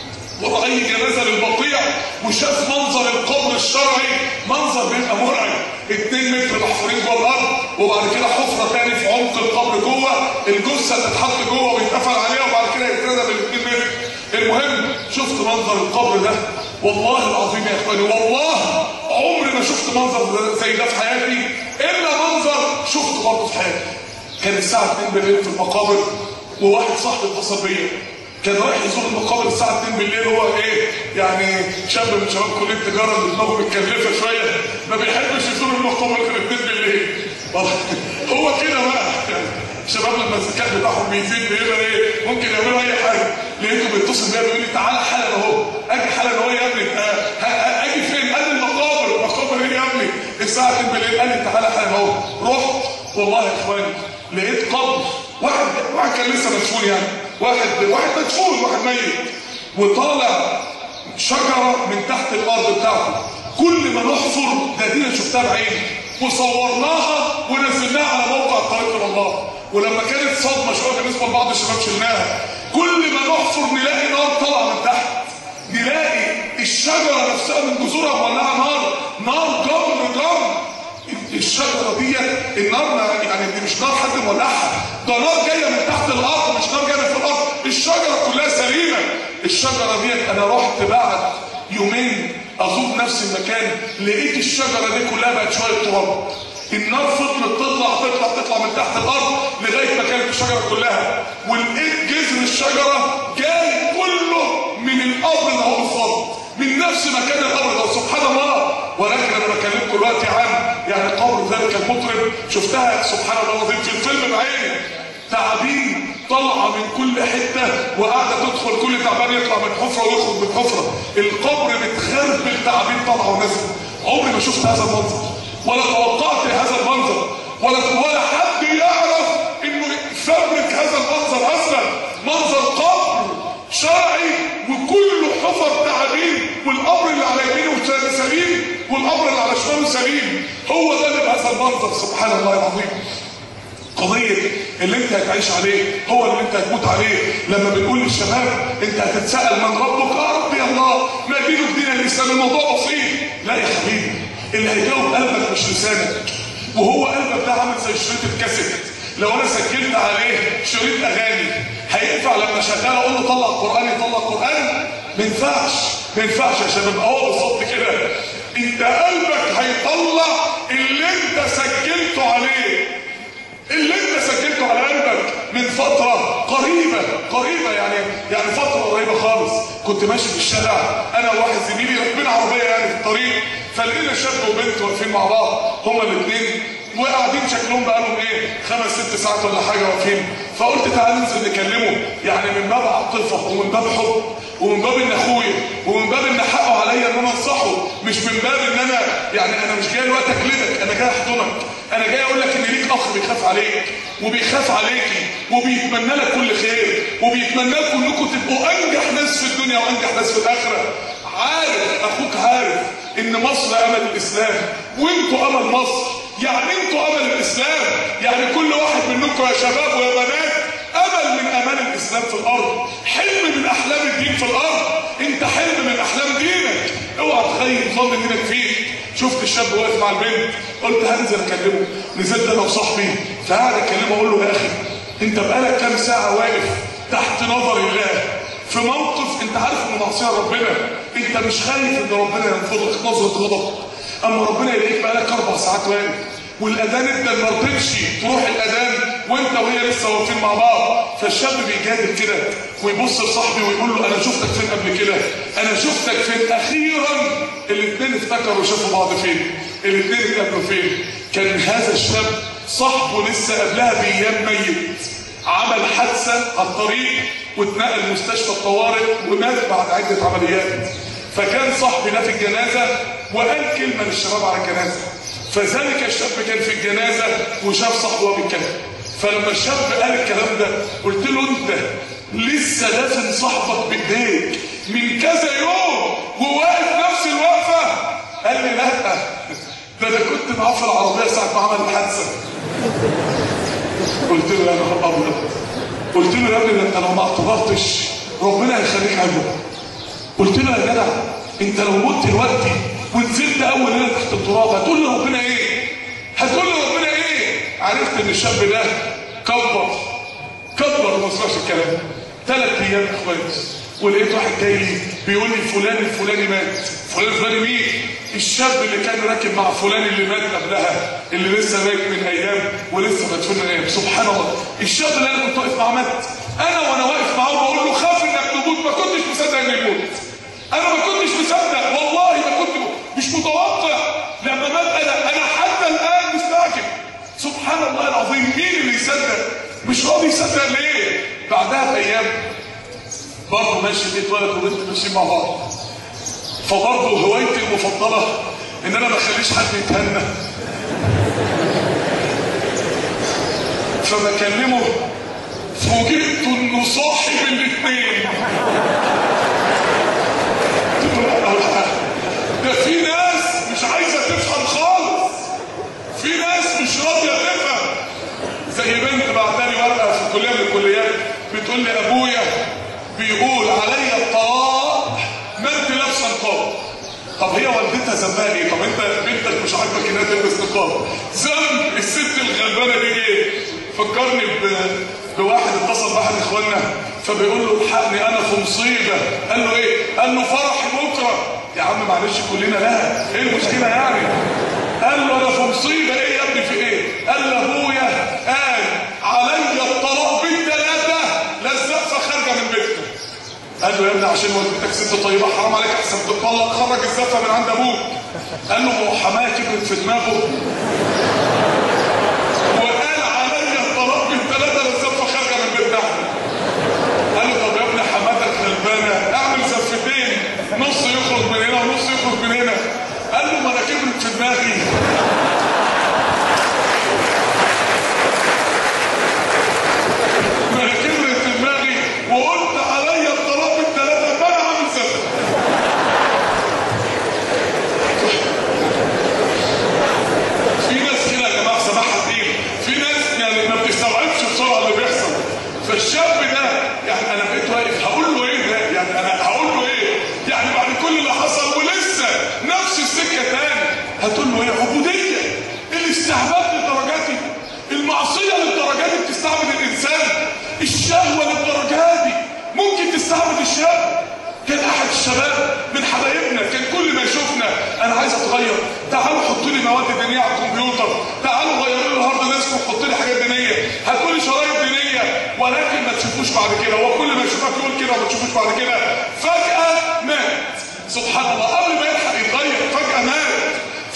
ورأي جنازة للبقيع وشاف منظر القبر الشرعي منظر بيبقى مرعب 2 متر محفورين جوه الارض وبعد كده حفره تاني في عمق القبر جوه الجثه تتحط جوه ويتقفل عليها وبعد كده يتردى بال 2 متر المهم شفت منظر القبر ده والله العظيم يا اخواني والله عمري ما شفت منظر زي ده في حياتي الا منظر شفته برضه في حياتي كان الساعه 2 بالليل في المقابر وواحد صاحبي اتصل بيا كان رايح يزور المقابر الساعه 2 بالليل هو ايه يعني شاب من شباب كليه التجاره اللي دماغه متكلفه شويه ما بيحبش يزور المقابر غير 2 بالليل هو كده بقى يعني الشباب لما الذكاء بتاعهم بيزيد بيبقى ايه ممكن يعملوا اي حاجه لقيته بيتصل بيا بيقول لي تعالى حالا اهو اجي حالا اهو يا ابني آه، ه- ه- اجي فين؟ قال لي المقابر المقابر ايه يا ابني؟ الساعه 2 بالليل قال لي تعالى حالا اهو رحت والله يا اخواني لقيت قبر واحد واحد كان لسه مدفون يعني واحد واحد مدفون واحد ميت وطالع شجره من تحت الارض بتاعته كل ما نحفر ده دي أنا شفتها بعيني وصورناها ونزلناها على موقع الطريق الى الله ولما كانت صدمه شويه بالنسبه لبعض الشباب شلناها كل ما نحفر نلاقي نار طالعه من تحت نلاقي الشجره نفسها من جذورها مولعه نار نار جمر جمر الشجره دي النار ما- يعني دي مش نار حد مولعها ده نار جايه من تحت الارض مش نار جايه من فوق الارض الشجره كلها سليمه الشجره دي انا رحت بعد يومين ازور نفس المكان لقيت الشجره دي كلها بقت شويه تراب النار فضلت تطلع تطلع تطلع من تحت الارض لغايه ما كانت الشجره كلها ولقيت جذر الشجره جاي كله من القبر اللي هو بالظبط من نفس مكان القبر ده سبحان الله ولكن انا بكلمكم دلوقتي عن يعني قبر ذلك المطرب شفتها سبحان الله العظيم في الفيلم بعيني تعابين طالعه من كل حته وقاعده تدخل كل تعبان يطلع من حفره ويخرج من حفره القبر متخربل تعابين طالعه ونازله عمري ما شفت هذا المنظر ولا توقعت هذا المنظر ولا ولا حد يعرف انه يفبرك هذا المنظر اصلا منظر قبر شرعي وكله حفر تعابين والقبر اللي على يمينه سليم والقبر اللي على شماله سليم هو ده اللي بهذا المنظر سبحان الله العظيم قضية اللي انت هتعيش عليه هو اللي انت هتموت عليه لما بنقول للشباب انت هتتسأل من ربك يا رب يا الله ما دينه دين الاسلام الموضوع بسيط لا يا حبيبي اللي هيجاوب قلبك مش لسانك وهو قلبك ده عامل زي شريط الكاسيت لو انا سجلت عليه شريط اغاني هينفع لما شغال اقول له طلع قران يطلع قران ما ينفعش ما ينفعش يا شباب هو بالظبط كده انت قلبك هيطلع اللي انت سجلته عليه اللي انت سجلته على قلبك من فترة قريبة قريبة يعني يعني فترة قريبة خالص كنت ماشي في الشارع انا وواحد زميلي راكبين عربية يعني في الطريق فلقينا شاب وبنت واقفين مع بعض هما الاثنين وقاعدين شكلهم بقالهم ايه خمس ست ساعات ولا حاجه واقفين فقلت تعالى ننزل نكلمه يعني من باب عاطفه ومن باب حب ومن باب ان اخويا ومن باب ان حقه عليا ان انا انصحه مش من باب ان انا يعني انا مش جاي الوقت اجلدك انا جاي احضنك انا جاي اقول لك ان ليك اخ بيخاف عليك وبيخاف عليكي وبيتمنى لك كل خير وبيتمنى لكم انكم تبقوا انجح ناس في الدنيا وانجح ناس في الاخره عارف اخوك عارف ان مصر امل الاسلام وانتوا امل مصر يعني انتوا امل الاسلام يعني كل واحد منكم يا شباب ويا بنات امل من امال الاسلام في الارض حلم من احلام الدين في الارض انت حلم من احلام دينك اوعى تخيل ظن دينك فيك شفت الشاب واقف مع البنت قلت هنزل اكلمه نزلت انا وصاحبي فقعد اكلمه اقول له يا اخي انت بقالك كام ساعه واقف تحت نظر الله في موقف انت عارف ان معصيه ربنا انت مش خايف ان ربنا ينفضك نظره غضب اما ربنا يلاقيك بقالك اربع ساعات واقف والاذان انت ما رضيتش تروح الاذان وانت وهي لسه واقفين مع بعض فالشاب بيجادل كده ويبص لصاحبي ويقول له انا شفتك فين قبل كده انا شفتك فين اخيرا الاثنين افتكروا شافوا بعض فين الاثنين اتقابلوا فين كان هذا الشاب صاحبه لسه قبلها بايام ميت عمل حادثه على الطريق واتنقل مستشفى الطوارئ ومات بعد عده عمليات فكان صاحبي ده في الجنازه وقال كلمه للشباب على الجنازه فذلك الشاب كان في الجنازه وشاف صاحبه وهو بيتكلم فلما الشاب قال الكلام ده قلت له انت لسه دافن صاحبك بايديك من كذا يوم وواقف نفس الوقفه قال لي لا ده انا كنت معاه في العربيه ساعه ما عمل الحادثه قلت له يا نهار ابيض قلت له يا ابني ده انت لو ما اعتبرتش ربنا هيخليك عبره قلت له يا جدع انت لو مت دلوقتي ونزلت اول ليله تحت التراب هتقول لربنا ايه؟ هتقول لربنا ايه؟ عرفت ان الشاب ده كبر كبر ما سمعش الكلام ثلاث ايام يا اخواتي ولقيت واحد جاي لي بيقول لي فلان الفلاني مات فلان الفلاني مين؟ الشاب اللي كان راكب مع فلان اللي مات قبلها اللي لسه مات من ايام ولسه مدفون من ايام سبحان الله الشاب اللي انا كنت واقف معاه مات انا وانا واقف معاه بقول له خاف انك تموت ما كنتش مصدق اني يموت انا ما كنتش مصدق والله ما كنت مش متوقع لما مات انا انا حتى الان مستعجب سبحان الله العظيم مين اللي يصدق مش راضي يصدق ليه بعدها بايام برضه ماشي بيت ولد وبنت ماشيين مع بعض فبرضه هوايتي المفضله ان انا ما اخليش حد يتهنى فبكلمه فوجئت انه صاحب الاثنين ده في ناس مش عايزه تفهم خالص في ناس مش راضيه تفهم زي بنت بعتلي ورقه في كليه من الكليات بتقول لي ابويا بيقول عليا الطلاق ما انت لابسه نقاب طب هي والدتها ذنبها ايه؟ طب انت بنتك مش عاجبك انها تلبس نقاب ذنب الست الغلبانه دي ايه؟ فكرني ب... بواحد اتصل باحد اخواننا فبيقول له الحقني انا في مصيبه قال له ايه؟ قال له فرح بكره يا عم معلش كلنا لا ايه المشكله يعني؟ قال له انا في مصيبه ايه يا ابني في ايه؟ قال له ابويا قال عليا الطلاق بالثلاثه لا الزقفه خارجه من بيتنا قال له يا ابني عشان والدتك ست طيبه حرام عليك احسن تطلق خرج الزفه من عند ابوك قال له هو حمايه كبرت في دماغه وقال عليا الطلاق بالثلاثه لا الزفه خارجه من بيتنا قال له طب يا ابني حماتك غلبانه اعمل زفتين نص يخرج من هنا ونص يخرج من هنا قال له ما انا كبرت في دماغي ما انا كبرت في دماغي وقلت عليا الطلاق بالثلاثه ما انا عامل زفت في ناس كده يا جماعه سماحه دين في ناس يعني ما بتستوعبش بسرعه اللي بيحصل فالشاب ده يعني انا بقيت واقف هقول له ايه ده يعني انا هقول له ايه يعني بعد كل اللي حصل ولسه نفس السكه تاني هتقول له ايه عبوديه الاستعباد للدرجات دي المعصيه للدرجات دي بتستعبد الانسان الشهوه للدرجات دي ممكن تستعبد الشاب كان احد الشباب من حبايبنا كان كل ما يشوفنا انا عايز اتغير تعالوا حطوا لي مواد دينيه على الكمبيوتر تعالوا غيروا لي الهارد ديسك وحطوا لي حاجات دينيه هاتوا لي شرايط دينيه ولكن ما تشوفوش بعد كده هو كل ما يشوفك يقول كده وما تشوفوش بعد كده فجاه مات سبحان الله قبل ما يلحق يتغير فجاه مات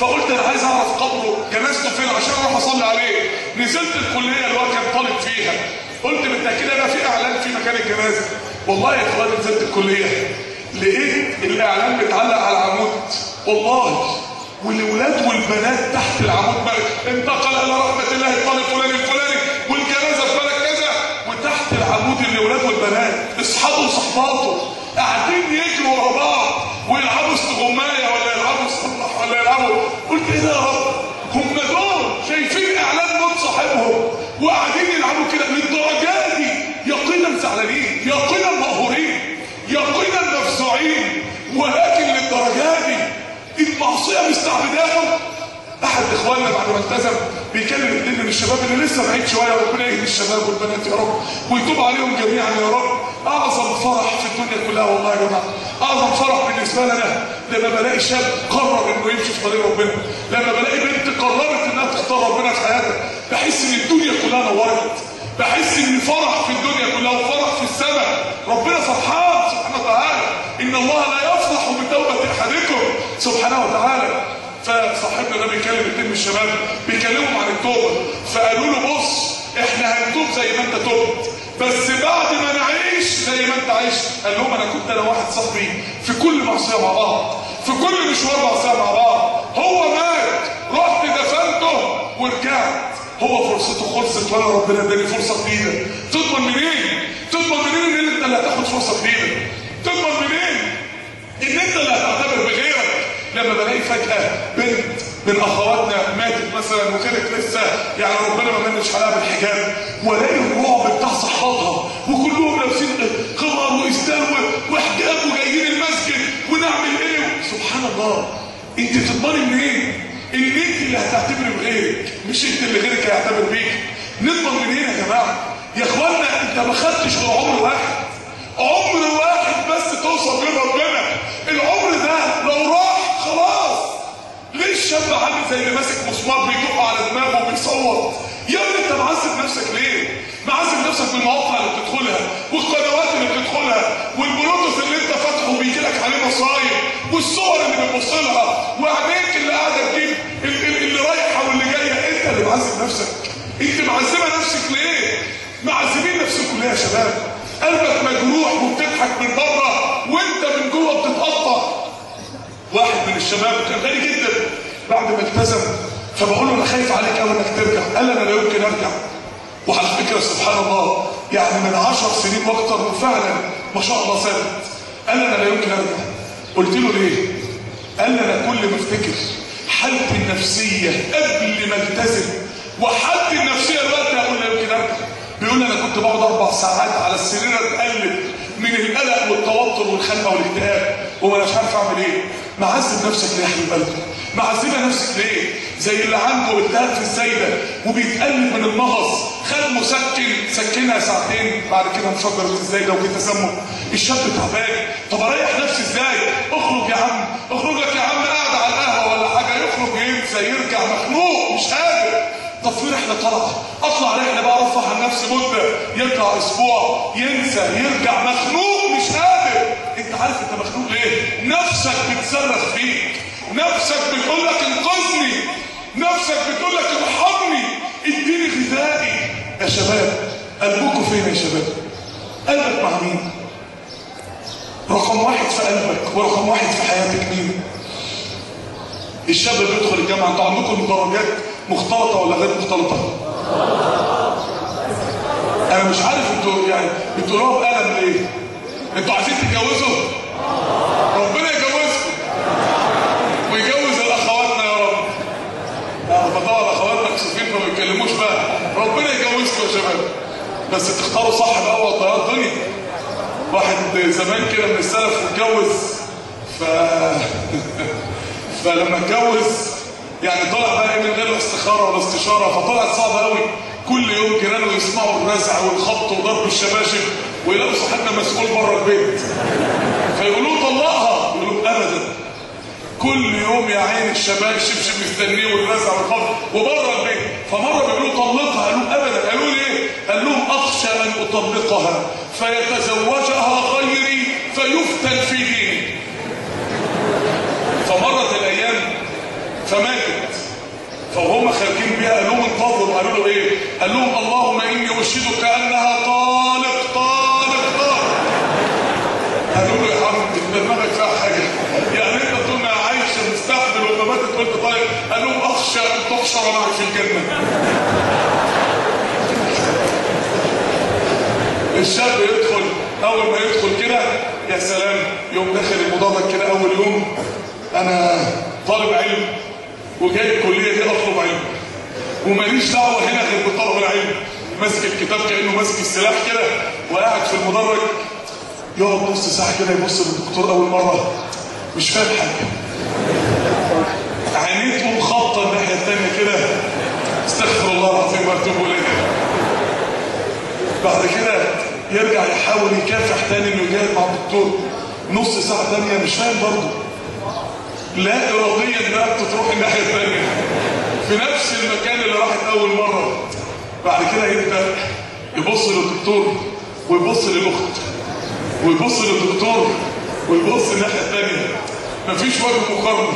فقلت انا عايز اعرف قبره جنازته فين عشان اروح اصلي عليه نزلت الكليه اللي هو كان طالب فيها قلت بالتاكيد انا في اعلان في مكان الجنازه والله يا اخواني نزلت الكليه لقيت الاعلان متعلق على العمود والله والولاد والبنات تحت العمود بقى انتقل الى رحمه الله الطالب فلان الفلاني والجنازه في بلد كذا وتحت العمود الولاد والبنات اصحابه وصحباته قاعدين يجروا ورا بعض ويلعبوا استغمايه ولا يلعبوا صلح ولا يلعبوا قلت ايه ده يا رب هم دول شايفين اعلان موت صاحبهم وقاعدين يلعبوا كده للدرجه دي يقينا زعلانين يقينا مقهورين يقينا مفزوعين ولكن للدرجه دي المعصيه مستعبداهم احد اخواننا بعد ما التزم بيكلم اتنين من الشباب اللي لسه بعيد شويه ربنا يهدي الشباب والبنات يا رب ويتوب عليهم جميعا يا رب اعظم فرح في الدنيا كلها والله يا جماعه اعظم فرح بالنسبه لنا لما بلاقي شاب قرر انه يمشي في طريق ربنا لما بلاقي بنت قررت انها تختار ربنا في حياتها بحس ان الدنيا كلها نورت بحس ان فرح في الدنيا كلها وفرح في السماء ربنا فرحان سبحانه وتعالى ان الله لا يفرح بتوبه احدكم سبحانه وتعالى فصاحبنا ده بيكلم اتنين من الشباب بيكلمهم عن التوبه فقالوا له بص احنا هنتوب زي ما انت تبت بس بعد ما نعيش زي ما انت عشت قال لهم انا كنت انا واحد صاحبي في كل معصيه مع بعض في كل مشوار معصيه مع بعض هو مات رحت دفنته ورجعت هو فرصته خلصت وانا ربنا اداني فرصه جديده تضمن منين؟ تضمن منين ان انت اللي هتاخد فرصه جديده؟ تضمن منين؟ ان انت اللي هتعتبر بغيرك لما بلاقي فجأة بنت من اخواتنا ماتت مثلا وكانت لسه يعني ربنا ما منش عليها بالحجاب والاقي الرعب بتاع صحباتها وكلهم لابسين خمار واسدال وحجاب وجايين المسجد ونعمل ايه سبحان الله انت تضمني منين؟ ان انت اللي هتعتبري بغيرك مش انت اللي غيرك هيعتبر بيك نضمن منين يا جماعه؟ يا اخوانا انت ما خدتش غير عمر واحد عمر واحد بس توصل بين ربنا العمر ده لو راح خلاص ليه الشاب عامل زي اللي ماسك مسمار بيدق على دماغه وبيصوت يا ابني انت معذب نفسك ليه معذب نفسك بالمواقع اللي بتدخلها والقنوات اللي بتدخلها والبلوتوث اللي انت فاتحه وبيجي لك عليه مصايب والصور اللي بتبص لها وعينيك اللي قاعده تجيب ال- ال- اللي رايحه واللي جايه انت اللي معذب نفسك انت معذبه نفسك ليه معذبين نفسكم ليه يا شباب قلبك مجروح وبتضحك من بره وانت من جوه بتتقطع واحد من الشباب كان غني جدا بعد ما التزم فبقول له انا خايف عليك قوي انك ترجع قال لي انا لا يمكن ارجع وعلى فكره سبحان الله يعني من عشر سنين واكتر وفعلا ما شاء الله ثابت قال لي انا لا يمكن ارجع قلت له ليه؟ قال لي انا كل ما افتكر حالتي النفسيه قبل ما التزم وحالتي النفسيه دلوقتي اقول لا يمكن ارجع بيقول لي انا كنت بقعد اربع ساعات على السرير اتقلب من القلق والتوتر والخنقه والاكتئاب وما مش عارف اعمل ايه معذب نفسك ليه يا حبيب قلبي معذبه نفسك ليه زي اللي عنده التهاب في الزايده وبيتقلب من المغص خد مسكن سكنها ساعتين بعد كده انفجرت الزايده وجه تسمم الشاب تعبان طب اريح نفسي ازاي اخرج يا عم اخرجك يا عم قاعد على القهوه ولا حاجه يخرج ينسى يرجع مخنوق مش قادر طب في رحله طالعه اطلع رحله بقى ارفه عن نفسي مده يطلع اسبوع ينسى يرجع مخنوق مش قادر انت عارف انت مخنوق ليه نفسك بتصرخ فيك نفسك بتقول لك انقذني نفسك بتقول لك ارحمني اديني غذائي يا شباب قلبكم فين يا شباب قلبك مع مين رقم واحد في قلبك ورقم واحد في حياتك مين الشاب اللي بيدخل الجامعه انتوا عندكم درجات مختلطه ولا غير مختلطه انا مش عارف انتوا يعني بتقولوها بقلم ليه انتوا عايزين تتجوزوا ربنا يجوزكم ويجوز الاخواتنا يا رب انا بدور اخواتنا مكسوفين ما بيتكلموش بقى ربنا يجوزكم يا شباب بس تختاروا صح بقى وطيار الدنيا واحد زمان كده من السلف اتجوز ف فلما اتجوز يعني طلع بقى من غير استخاره ولا استشاره فطلعت صعبه قوي كل يوم جيرانه يسمعوا الرزع والخبط وضرب الشباشب ويلاقوا صاحبنا مسؤول بره البيت فيقولوا طلقها يقولوا ابدا كل يوم يا عين الشباب شبشب مستنيه والرزع والخبط وبره البيت فمره بيقولوا طلقها قالوا ابدا قالوا ليه؟ قال لهم اخشى ان اطلقها فيتزوجها غيري فيفتن في ديني فمرت الايام فماتت فهم خارجين بيها قال لهم انتظروا قالوا له ايه قال لهم اللهم اني اشهدك انها طالق طالق طالق قالوا له يا عم انت دماغك فيها حاجه يعني انت تقول انا عايشه مستحمل وما ماتت قلت طيب قال لهم اخشى ان تحشر معي في الجنه الشاب يدخل اول ما يدخل كده يا سلام يوم داخل المدرج كده اول يوم انا طالب علم وجاي الكليه دي اطلب علم وماليش دعوه هنا غير بطلب العلم ماسك الكتاب كانه ماسك السلاح كده وقاعد في المدرج يقعد نص ساعه كده يبص للدكتور اول مره مش فاهم حاجه عينيه مخطه الناحيه الثانيه كده استغفر الله العظيم واتوب اليه بعد كده يرجع يحاول يكافح تاني انه يجاهد مع الدكتور نص ساعه ثانيه مش فاهم برضه لا اراديا دماغته تروح الناحيه الثانيه في نفس المكان اللي راحت اول مره بعد كده يبدا يبص للدكتور ويبص للاخت ويبص للدكتور ويبص الناحيه الثانيه مفيش وجه مقارنه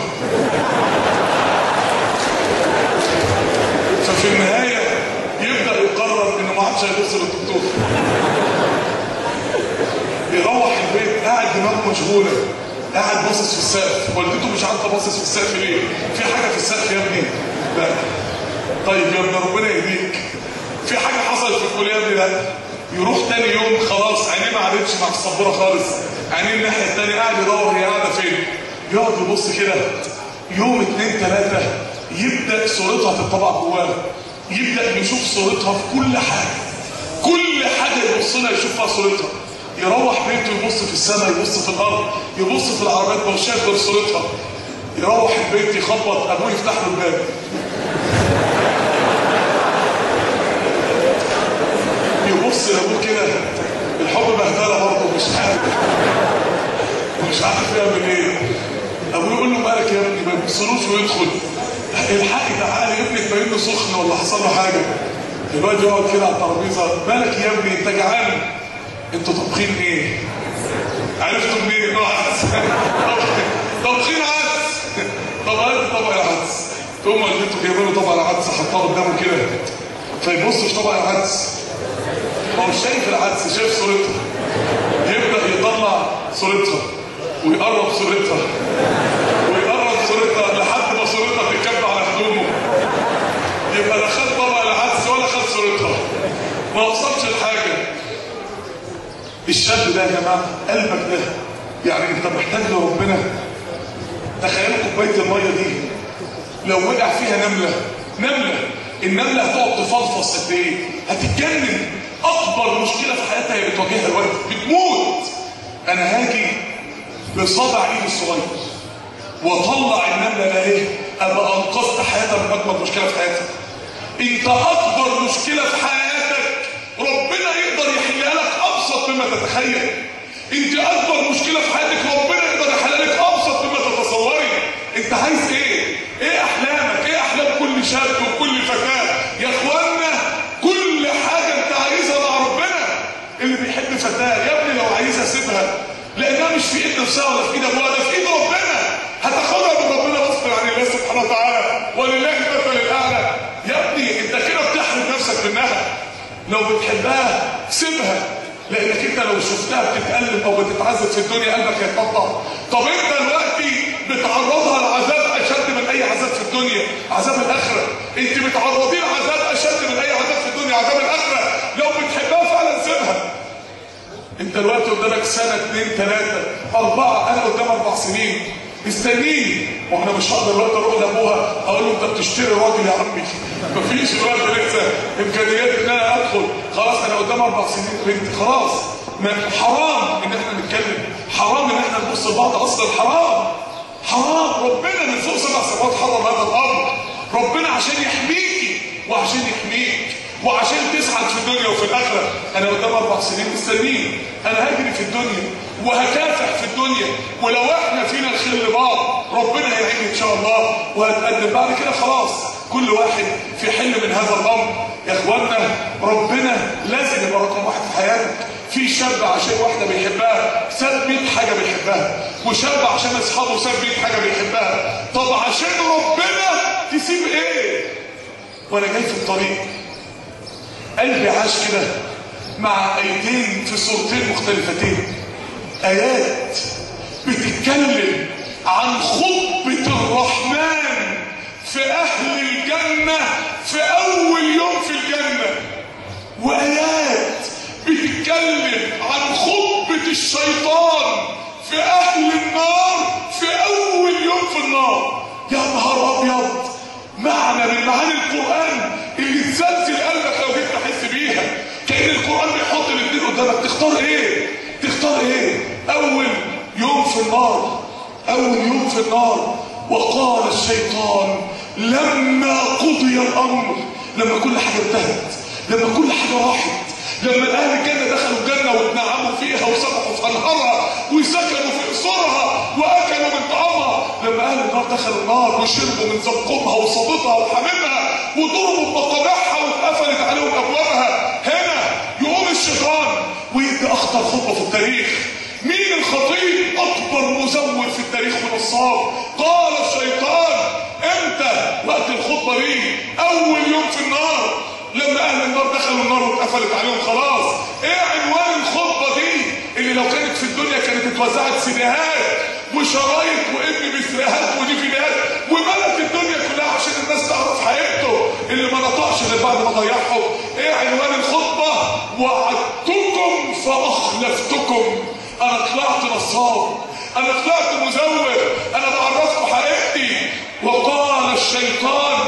ففي النهايه يبدا يقرر انه ما عادش هيبص للدكتور يروح البيت قاعد دماغه مشغوله قاعد باصص في السقف والدته مش عارفه باصص في السقف ليه في حاجه في السقف يا ابني لا طيب يا ابني ربنا يهديك في حاجه حصلت في الكليه يا ابني لا يروح تاني يوم خلاص عينيه ما عادتش مع السبوره خالص عينيه الناحيه الثانيه قاعد يدور هي قاعده فين يقعد يبص كده يوم اتنين تلاته يبدا صورتها تطبع جواه يبدا يشوف صورتها في كل حاجه كل حاجه يبص لها يشوف فيها صورتها يروح بيته يبص في السماء يبص في الارض يبص في العربيات مش شايف غير صورتها يروح البيت يخبط ابوه يفتح له الباب يبص لابوه كده الحب بهدله برضه مش عارف مش عارف يعمل ايه ابوه يقول له مالك يا ابني ما يبصلوش ويدخل الحقي تعالى ابنك باين له سخن ولا حصل له حاجه الواد يقعد كده على الترابيزه مالك يا ابني انت جعان انتوا طابخين ايه؟ عرفتوا منين انه عدس؟ طابخين عدس طب هات طبق العدس تقوم والدته جايبه له طبق العدس حطاه قدامه كده فيبص في طبق العدس هو مش شايف العدس شايف صورتها يبدا يطلع صورتها ويقرب صورتها ويقرب صورتها لحد ما صورتها تتكب على هدومه يبقى لا خد طبق العدس ولا خد صورتها ما وصلش لحاجه الشاب ده يا جماعه قلبك ده يعني انت محتاج لربنا تخيلوا كوبايه الميه دي لو وقع فيها نمله نمله النمله هتقعد تفلفص قد ايه هتتجنن اكبر مشكله في حياتها هي بتواجهها الوقت بتموت انا هاجي بصابع ايدي الصغير واطلع النمله ده ايه ابقى انقذت حياتها من اكبر مشكله في حياتها انت اكبر مشكله في حياتك ربنا يقدر يحلها لك ابسط مما تتخيل انت اكبر مشكله في حياتك ربنا يقدر يحلها لك ابسط مما تتصوري انت عايز ايه ايه احلامك ايه احلام كل شاب وكل فتاه يا اخوانا كل حاجه انت عايزها مع ربنا اللي بيحب فتاه يا ابني لو عايزها سيبها لانها مش في ايد نفسها ولا في ايد ابوها ده في ايد ربنا هتاخدها من ربنا غصب عن الله سبحانه وتعالى ولله المثل الاعلى يا ابني انت كده بتحرم نفسك منها لو بتحبها سيبها لانك انت لو شفتها بتتألم او بتتعذب في الدنيا قلبك هيتقطع طب انت دلوقتي بتعرضها لعذاب اشد من اي عذاب في الدنيا عذاب الاخره انت بتعرضيه لعذاب اشد من اي عذاب في الدنيا عذاب الاخره لو بتحبها فعلا سيبها انت دلوقتي قدامك سنه اثنين ثلاثه اربعه انا قدام اربع سنين استنيني واحنا مش هقدر دلوقتي اروح لابوها اقول له انت بتشتري راجل يا عمي مفيش دلوقتي لسه امكانيات ان انا ادخل خلاص انا قدام اربع سنين بنت خلاص ما حرام ان احنا نتكلم حرام ان احنا نبص لبعض اصلا حرام حرام ربنا من فوق سبع سماوات حرم هذا الامر ربنا عشان يحميكي وعشان يحميك وعشان تسعد في الدنيا وفي الاخره انا قدام اربع سنين مستنيين انا هجري في الدنيا وهكافح في الدنيا ولو احنا فينا الخير لبعض ربنا هيعين ان شاء الله وهتقدم بعد كده خلاص كل واحد في حل من هذا الامر يا اخوانا ربنا لازم يبقى رقم واحد في حياتك في شاب عشان واحده بيحبها ساب 100 حاجه بيحبها وشاب عشان اصحابه ساب 100 حاجه بيحبها طب عشان ربنا تسيب ايه وانا جاي في الطريق قلبي عاش كده مع ايتين في صورتين مختلفتين ايات بتتكلم عن خطبة الرحمن في اهل الجنة في اول يوم في الجنة وايات بتتكلم عن خطبة الشيطان في اهل النار في اول يوم في النار يا نهار ابيض معنى من معاني القرآن اللي تزلزل قلبك لو جيت تحس بيها كأن القرآن بيحط الاثنين قدامك تختار ايه تختار ايه اول يوم في النار اول يوم في النار وقال الشيطان لما قضي الامر لما كل حاجة انتهت لما كل حاجة راحت لما اهل الجنة دخلوا الجنة واتنعموا فيها وسبحوا في انهارها وسكنوا في قصورها واكلوا من طعامها لما اهل النار دخلوا النار وشربوا من زقومها وصدتها وحميمها وضربوا بمقامعها واتقفلت عليهم ابوابها هنا يقوم الشيطان ويدي اخطر خطبه في التاريخ مين الخطيب اكبر مزور في التاريخ ونصاب قال الشيطان امتى وقت الخطبه دي اول يوم في النار لما اهل النار دخلوا النار واتقفلت عليهم خلاص ايه عنوان الخطبه دي اللي لو كانت في الدنيا كانت اتوزعت سيديهات وشرايط وابن بسريهات ودي فيديوهات وملت الدنيا كلها عشان الناس تعرف حقيقته اللي ما نطقش غير بعد ما ضيعهم ايه عنوان الخطبه وعدتكم فاخلفتكم انا طلعت نصاب انا طلعت مزور انا بعرفكم حقيقتي وقال الشيطان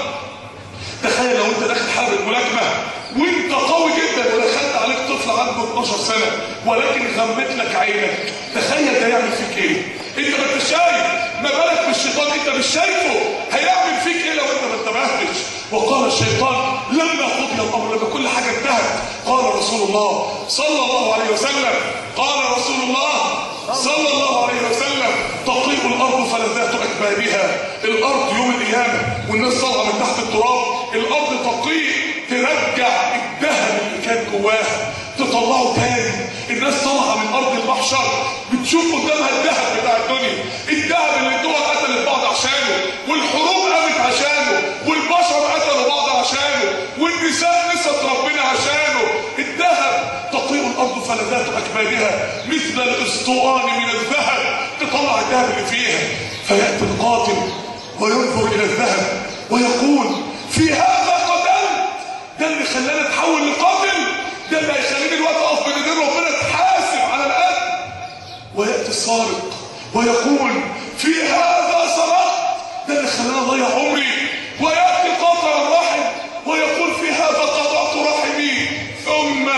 تخيل لو انت داخل حلبة ملاكمة وانت قوي جدا ودخلت عليك طفل عنده 12 سنة ولكن غمت لك عينك تخيل ده يعمل فيك ايه انت ما انت شايف ما بالك بالشيطان انت مش شايفه هيعمل فيك ايه لو انت ما انتبهتش وقال الشيطان لما قضي الامر لما كل حاجة انتهت قال رسول الله صلى الله عليه وسلم قال رسول الله صلى الله عليه وسلم تطيب الارض فلذات اكبادها الارض يوم القيامه والناس طالعه من تحت التراب الارض تطيب ترجع الذهب اللي كان جواها تطلعه تاني الناس طالعه من ارض المحشر بتشوف قدامها الذهب بتاع الدنيا الذهب اللي الدول قتلت بعض عشانه والحروب قامت عشانه والبشر قتلوا بعض عشانه والنساء نست ربنا عشانه الذهب تطير الارض فلذات اكبادها مثل الاسطوان من الذهب تطلع الذهب اللي فيها فياتي القاتل وينظر الى الذهب ويقول في هذا قتلت ده اللي خلاني اتحول لقاتل ده اللي هيخليني دلوقتي اقف بين ايدين ربنا اتحاسب على القتل وياتي السارق ويقول في هذا سرقت ده اللي خلاني اضيع عمري وياتي قاطع الرحم ويقول في هذا قطعت رحمي ثم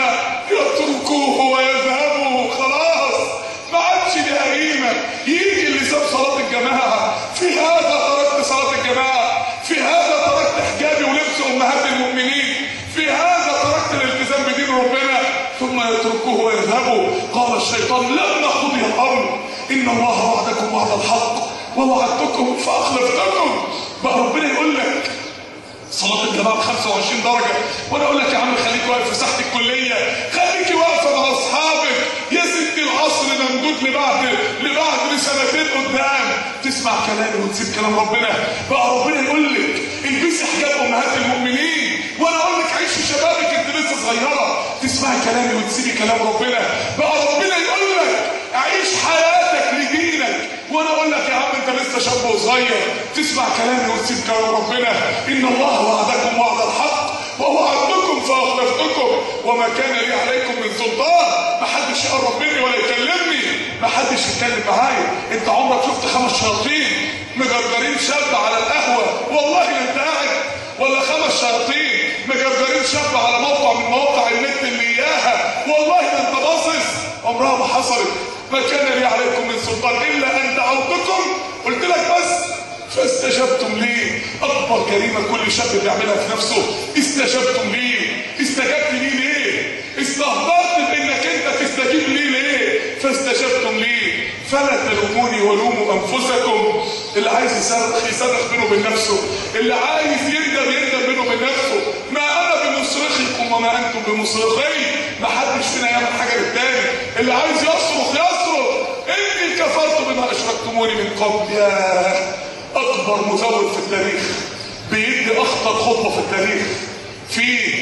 يتركوه ويذهبوا خلاص ما عادش دي هريمه يجي اللي ساب صلاه الجماعه في هذا تركت صلاه الجماعه في هذا تركت حجابي ولبس امهات المؤمنين في هذا تركت الالتزام بدين ربنا ثم يتركوه ويذهبوا قال الشيطان لما قضي الامر ان الله وعدكم وعد الحق ووعدتكم فاخلفتكم بقى ربنا يقول لك صلاة الجماعة ب 25 درجة وانا اقول لك يا عم خليك واقف في ساحة الكلية خليك واقفة مع اصحابك يا ست العصر ممدود لبعد لبعد لسنتين قدام تسمع كلامي وتسيب كلام ربنا بقى ربنا يقول لك البسي حجاب امهات المؤمنين وانا اقول لك عيشي شبابك انت لسه صغيرة تسمعي كلامي وتسيبي كلام ربنا بقى ربنا يقول لك عيش حياتك لدينك وانا اقول لك يا عم انت لسه شاب وصغير تسمع كلامي وتسيب كلام ربنا ان الله وعدكم وعد الحق ووعدتكم فاخلفتكم وما كان لي عليكم من سلطان ما حدش يقرب مني ولا يكلمني ما حدش يتكلم معايا انت عمرك شفت خمس شياطين مجرجرين شاب على القهوه والله ما انت قاعد ولا خمس شياطين مجرجرين شاب على موقع من مواقع النت اللي اياها والله ما انت باصص عمرها ما حصلت ما كان لي عليكم من سلطان الا ان دعوتكم قلت لك بس فاستجبتم لي اكبر جريمه كل شاب بيعملها في نفسه استجبتم لي استجبت لي ليه استهترت بانك انت تستجيب لي ليه فاستجبتم لي فلا تلوموني ولوموا انفسكم اللي عايز يصرخ يصرخ بينه وبين نفسه اللي عايز يندم يندم بينه وبين نفسه ما انا بمصرخكم وما انتم بمصرخي محدش فينا يعمل حاجه للتاني اللي عايز يصرخ يصرخ اني كفرت بما اشركتموني من قبل يا اكبر مزور في التاريخ بيدي اخطر خطبه في التاريخ في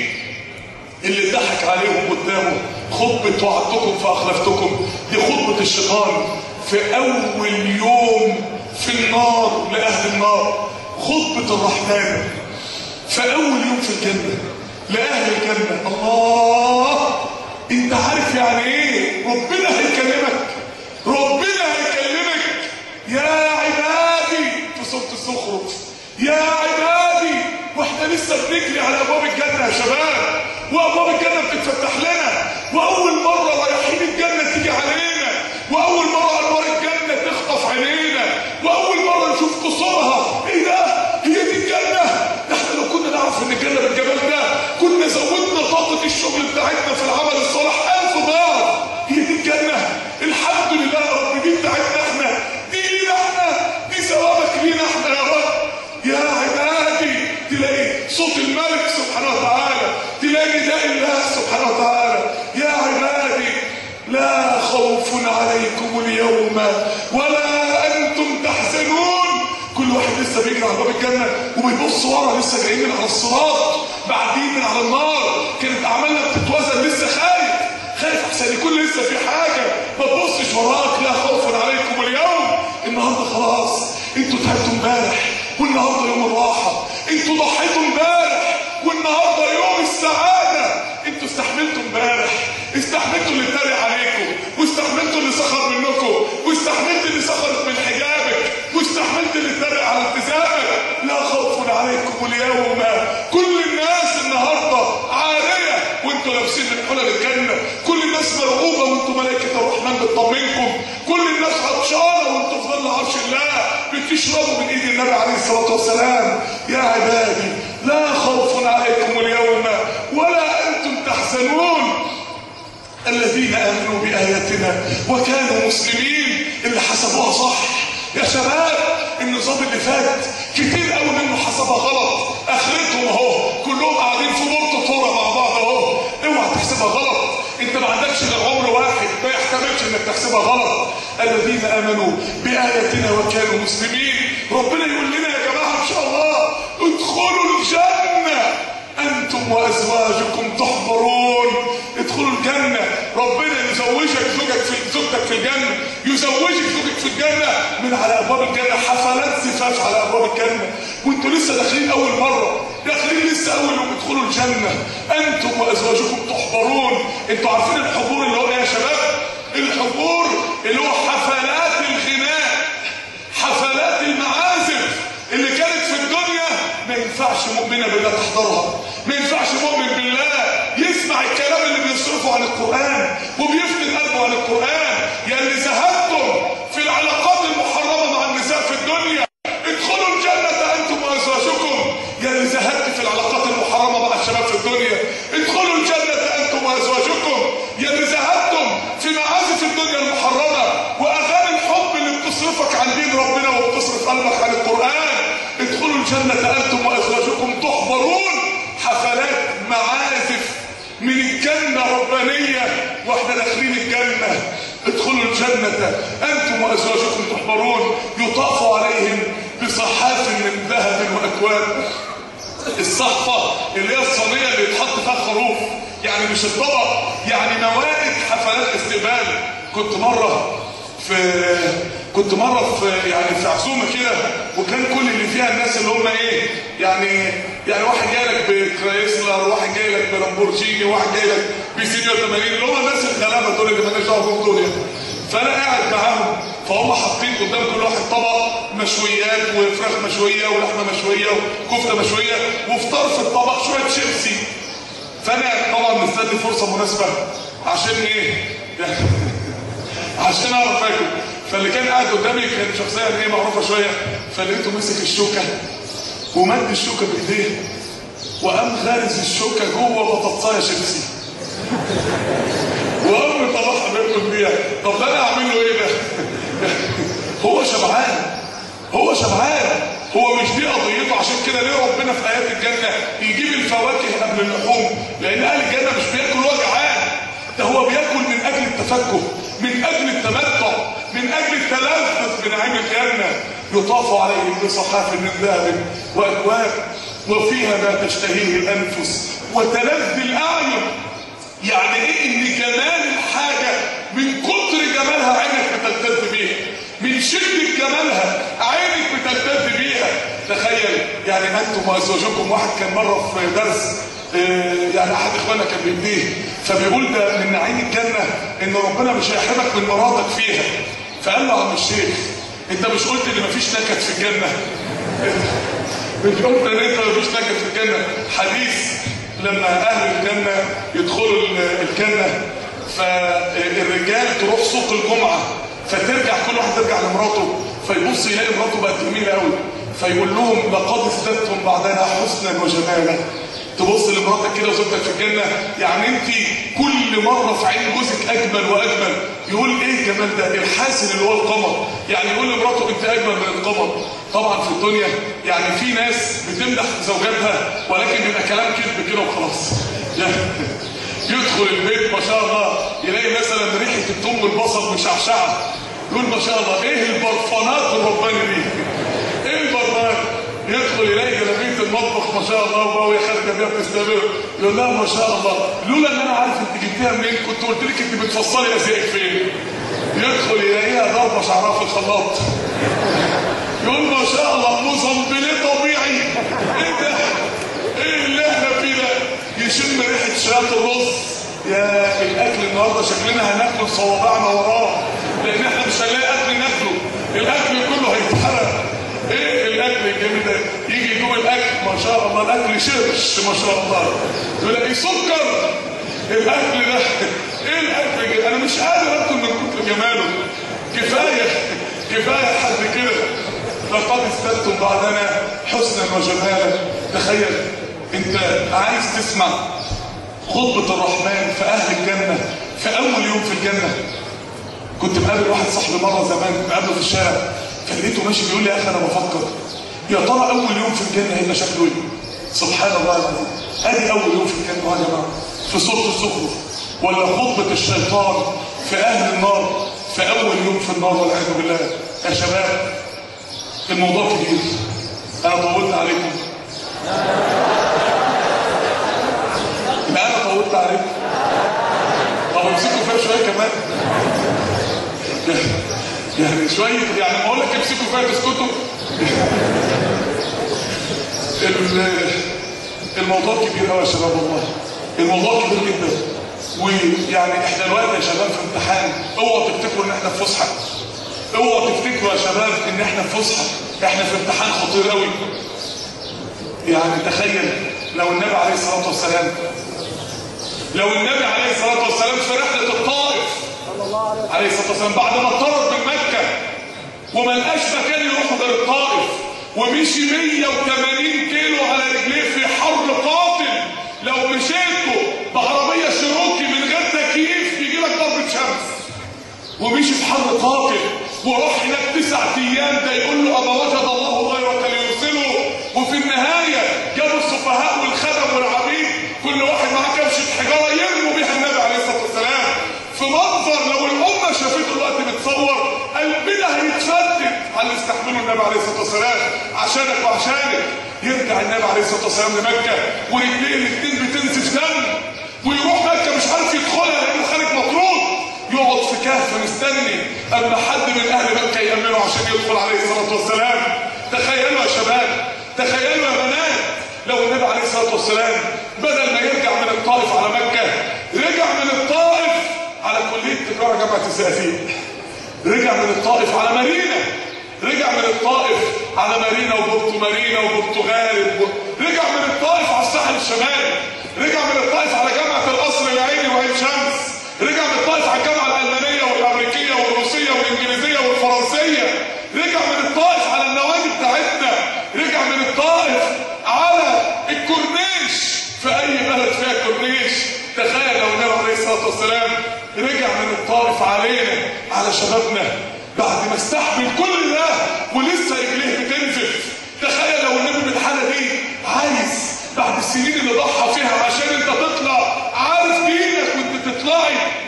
اللي ضحك عليهم قدامه خطبة وعدتكم فأخلفتكم دي خطبة الشيطان في أول يوم في النار لأهل النار خطبة الرحمن في أول يوم في الجنة لأهل الجنة الله أنت عارف يعني إيه ربنا هيكلمك ربنا هيكلمك يا عبادي في سورة الزخرف يا عبادي واحنا لسه بنجري على ابواب الجنه يا شباب وابواب الجنه بتتفتح لنا واول مره رايحين الجنه تيجي علينا واول مره انوار الجنه تخطف عينينا واول مره نشوف قصورها ايه ده هي دي الجنه ده احنا لو كنا نعرف ان الجنه بالجمال ده كنا زودنا طاقه الشغل بتاعتنا في العمل الصالح ألف ضعف هي دي الجنه الحمد لله يا رب دي بتاعتنا احنا دي لينا احنا دي ثوابك لينا احنا يا رب يا عبادي تلاقي صوت الملك سبحانه وتعالى تلاقي نداء الله سبحانه وتعالى يا عبادي لا خوف عليكم اليوم ولا انتم تحزنون كل واحد لسه بيجري على باب الجنه وبيبص ورا لسه جايين من على الصراط بعدين من على النار كانت اعمالنا بتتوزن لسه خايف خايف احسن يكون لسه في حاجه ما تبصش وراك لا خوف عليكم اليوم النهارده خلاص انتوا تعبتوا امبارح والنهارده يوم الراحه انتوا ضحيتوا امبارح والنهارده يوم السعاده انتوا استحملتوا امبارح استحملتوا اللي اتريق عليكم واستحملتوا اللي سخر منكم واستحملت اللي سخرت من حجابك واستحملت اللي اتريق على التزامك لا خوف عليكم اليوم كل الناس النهارده عاريه وانتوا لابسين من حلل الجنه كل الناس مرعوبه وانتوا ملائكه الرحمن بتطمنكم كل الناس عطشانه وانتوا في ظل عرش الله بتشربوا من ايد النبي عليه الصلاه والسلام يا عبادي لا خوف عليكم اليوم ولا انتم تحزنون الذين امنوا باياتنا وكانوا مسلمين اللي حسبوها صح يا شباب النظام اللي فات كتير قوي منه حسبها غلط اخرتهم اهو كلهم قاعدين في بورتو فوره مع بعض اهو اوعى تحسبها غلط انت ما عندكش غير عمر واحد ما يحتملش انك تحسبها غلط الذين امنوا باياتنا وكانوا مسلمين ربنا يقول لنا يا جماعه ان شاء الله ادخلوا الجنه انتم وازواجكم تحبرون ادخلوا الجنه ربنا يزوجك زوجك في زوجتك في الجنه يزوجك زوجك في الجنه من على ابواب الجنه حفلات زفاف على ابواب الجنه وانتوا لسه داخلين اول مره داخلين لسه اول يوم ادخلوا الجنه انتم وازواجكم تحبرون انتوا عارفين الحضور اللي هو ايه يا شباب الحضور اللي هو حفلات الغناء حفلات المعازف اللي كانت في الدنيا ما ينفعش مؤمنه بالله تحضرها ما ينفعش مؤمن بالله يسمع الكلام اللي بيصرفه عن القرآن وبيفتن قلبه عن القرآن يا اللي زهدتم في العلاقات المحرمة مع النساء في الدنيا ادخلوا الجنة أنتم وأزواجكم يا اللي زهدت في العلاقات المحرمة مع الشباب في الدنيا ادخلوا الجنة أنتم وأزواجكم يا اللي زهدتم في معازف الدنيا المحرمة وأغاني الحب اللي بتصرفك عن دين ربنا وبتصرف قلبك عن القرآن ادخلوا الجنة أنتم وأزواجكم تحبرون حفلات معازف من الجنة ربانية واحنا داخلين الجنة ادخلوا الجنة انتم وازواجكم تحبرون يطاف عليهم بصحاف من ذهب واكواب الصحفة اللي هي الصينية اللي يتحط فيها خروف يعني مش الطبق يعني موائد حفلات استقبال كنت مرة في كنت مرة في يعني في عزومة كده وكان كل اللي فيها الناس اللي هم ايه يعني يعني واحد جاي لك بكرايسلر واحد جاي لك بلامبورجيني واحد جاي لك بسينيور 80 اللي هم الناس الغلابة دول اللي مالناش دعوة بهم دول يعني فانا قاعد معاهم فهم حاطين قدام كل واحد طبق مشويات وفراخ مشويه ولحمه مشويه وكفته مشويه وفي طرف الطبق شويه شيبسي فانا طبعا مستني فرصه مناسبه عشان ايه عشان اعرف اكل فاللي كان قاعد قدامي كان شخصيه ايه معروفه شويه فلقيته مسك الشوكه ومد الشوكه بايديه وقام غارز الشوكه جوه بطاطسايه شيبسي وقام طلعها بياكل بيها طب ده انا اعمل له ايه ده؟ هو شبعان هو شبعان هو مش دي قضيته عشان كده ليه ربنا في ايات الجنه يجيب الفواكه قبل اللحوم لان اهل الجنه مش بياكل هو جعان ده هو بياكل من اجل التفكه من اجل التمتع من اجل التلذذ بنعيم الجنه يطاف عليهم بصحاف من ذهب واكواب وفيها ما تشتهيه الانفس وتلذ الاعين يعني ايه ان جمال الحاجه من كتر جمالها عينك بتلتذ بيها من شده جمالها عينك بتلتذ بيها تخيل يعني انتم وازواجكم واحد كان مره في درس آه، يعني احد اخواننا كان بيديه فبيقول ده من نعيم الجنه ان ربنا مش هيحرمك من مرادك فيها فقال له يا عم الشيخ انت مش قلت ان مفيش نكد في الجنه مش قلت ان انت مفيش نكد في الجنه حديث لما اهل الجنه يدخلوا ال- الجنه فالرجال تروح سوق الجمعه فترجع كل واحد يرجع لمراته فيبص يلاقي مراته بقت جميله قوي فيقول لهم لقد ازددتم بعدنا حسنا وجمالا تبص لمراتك كده وزوجتك في الجنه يعني انت كل مره في عين جوزك اجمل واجمل يقول ايه الجمال ده الحاسن اللي هو القمر يعني يقول لمراته انت اجمل من القمر طبعا في الدنيا يعني في ناس بتمدح زوجاتها ولكن بيبقى كلام كذب كده وخلاص يعني يدخل البيت ما شاء الله يلاقي مثلا ريحه الثوم والبصل مشعشعه يقول ما شاء الله ايه البرفانات الرباني دي ايه البرفان يدخل يلاقي جلابيه المطبخ ما شاء الله وهي خارجه بيها بتستمر يقول لها ما شاء الله لولا ان انا عارف انت جبتيها منين كنت قلت لك انت بتفصلي ازيائك فين يدخل يلاقيها ضربه شعرها في الخلاط يقول ما شاء الله موزمبيليه طبيعي ايه ده ايه اللي احنا فيه ده يشم ريحه شراط الرز يا الاكل النهارده شكلنا هناكل صوابعنا وراه لان احنا مش هنلاقي اكل ناكله الاكل كله هيتحرق ايه الاكل الجميل ده يجي يدوق الاكل ما شاء الله الاكل شرش ما شاء الله يقول لك ايه سكر الاكل ده ايه الاكل الجميل؟ انا مش قادر اكل من كتر جماله كفايه كفايه حد كده لقد ازددتم بعدنا حسنا وجمالا تخيل انت عايز تسمع خطبة الرحمن في أهل الجنة في أول يوم في الجنة كنت مقابل واحد صاحبي مرة زمان مقابله في الشارع فلقيته ماشي بيقول لي يا أخي أنا بفكر يا ترى أول يوم في الجنة هيبقى شكله إيه؟ سبحان الله العظيم أدي أول يوم في الجنة يا جماعة في سورة الزخرف ولا خطبة الشيطان في أهل النار في أول يوم في النار والعياذ بالله يا شباب الموضوع كبير أنا طولت عليكم لا انا طولت عليكم طب امسكوا فيها شويه كمان يعني شويه يعني ما اقول لك امسكوا فيها تسكتوا ال- الموضوع كبير قوي يا شباب والله الموضوع كبير جدا ويعني احنا دلوقتي يا شباب في امتحان اوعوا تفتكروا ان احنا في فسحه اوعوا تفتكروا يا شباب ان احنا في فسحه احنا في امتحان خطير قوي يعني تخيل لو النبي عليه الصلاه والسلام لو النبي عليه الصلاه والسلام في رحله الطائف عليه الصلاه والسلام بعد ما اضطرد من مكه وما لقاش مكان يروح غير الطائف ومشي 180 كيلو على رجليه في حر قاتل لو مشيته بعربيه شيروكي من غير تكييف يجي لك ضربه شمس ومشي في حر قاتل وراح هناك تسع ايام ده يقول له اما وجد الله غيرك ليرسله وفي النهايه جابوا السفهاء والخدم والعبيد كل واحد معاه كبشه حجاره يرموا بيها النبي عليه الصلاه والسلام في منظر لو الامه شافته دلوقتي بتصور قلبنا هيتفتت على اللي استحمله النبي عليه الصلاه والسلام عشانك وعشانك يرجع النبي عليه الصلاه والسلام لمكه ورجليه الاثنين بتنزف دم ويروح مكه مش عارف يدخلها لانه خارج مطرود يقعد في كهف مستني اما حد من اهل مكه يامنه عشان يدخل عليه الصلاه والسلام تخيلوا يا شباب تخيلوا يا بنات لو النبي عليه الصلاه والسلام بدل ما يرجع من الطائف على مكه رجع من الطائف على كليه تجاره جامعه الزقازيق رجع من الطائف على مارينا رجع من الطائف على مارينا وبورتو مارينا وبورتو غالب رجع من الطائف على الساحل الشمالي رجع من الطائف على جامعه القصر العيني وعين شمس رجع من الطائف على الجامعه الالمانيه والامريكيه والروسيه والانجليزيه والفرنسيه رجع من الطائف على النوادي بتاعتنا رجع من الطائف على الكورنيش في اي بلد فيها كورنيش تخيل لو النبي عليه الصلاه والسلام رجع من الطائف علينا على شبابنا بعد ما استحمل كل ده ولسه رجليه بتنزف تخيل لو النبي بالحاله دي عايز بعد السنين اللي ضحى فيها عشان انت تطلع عارف دينك وانت تطلعي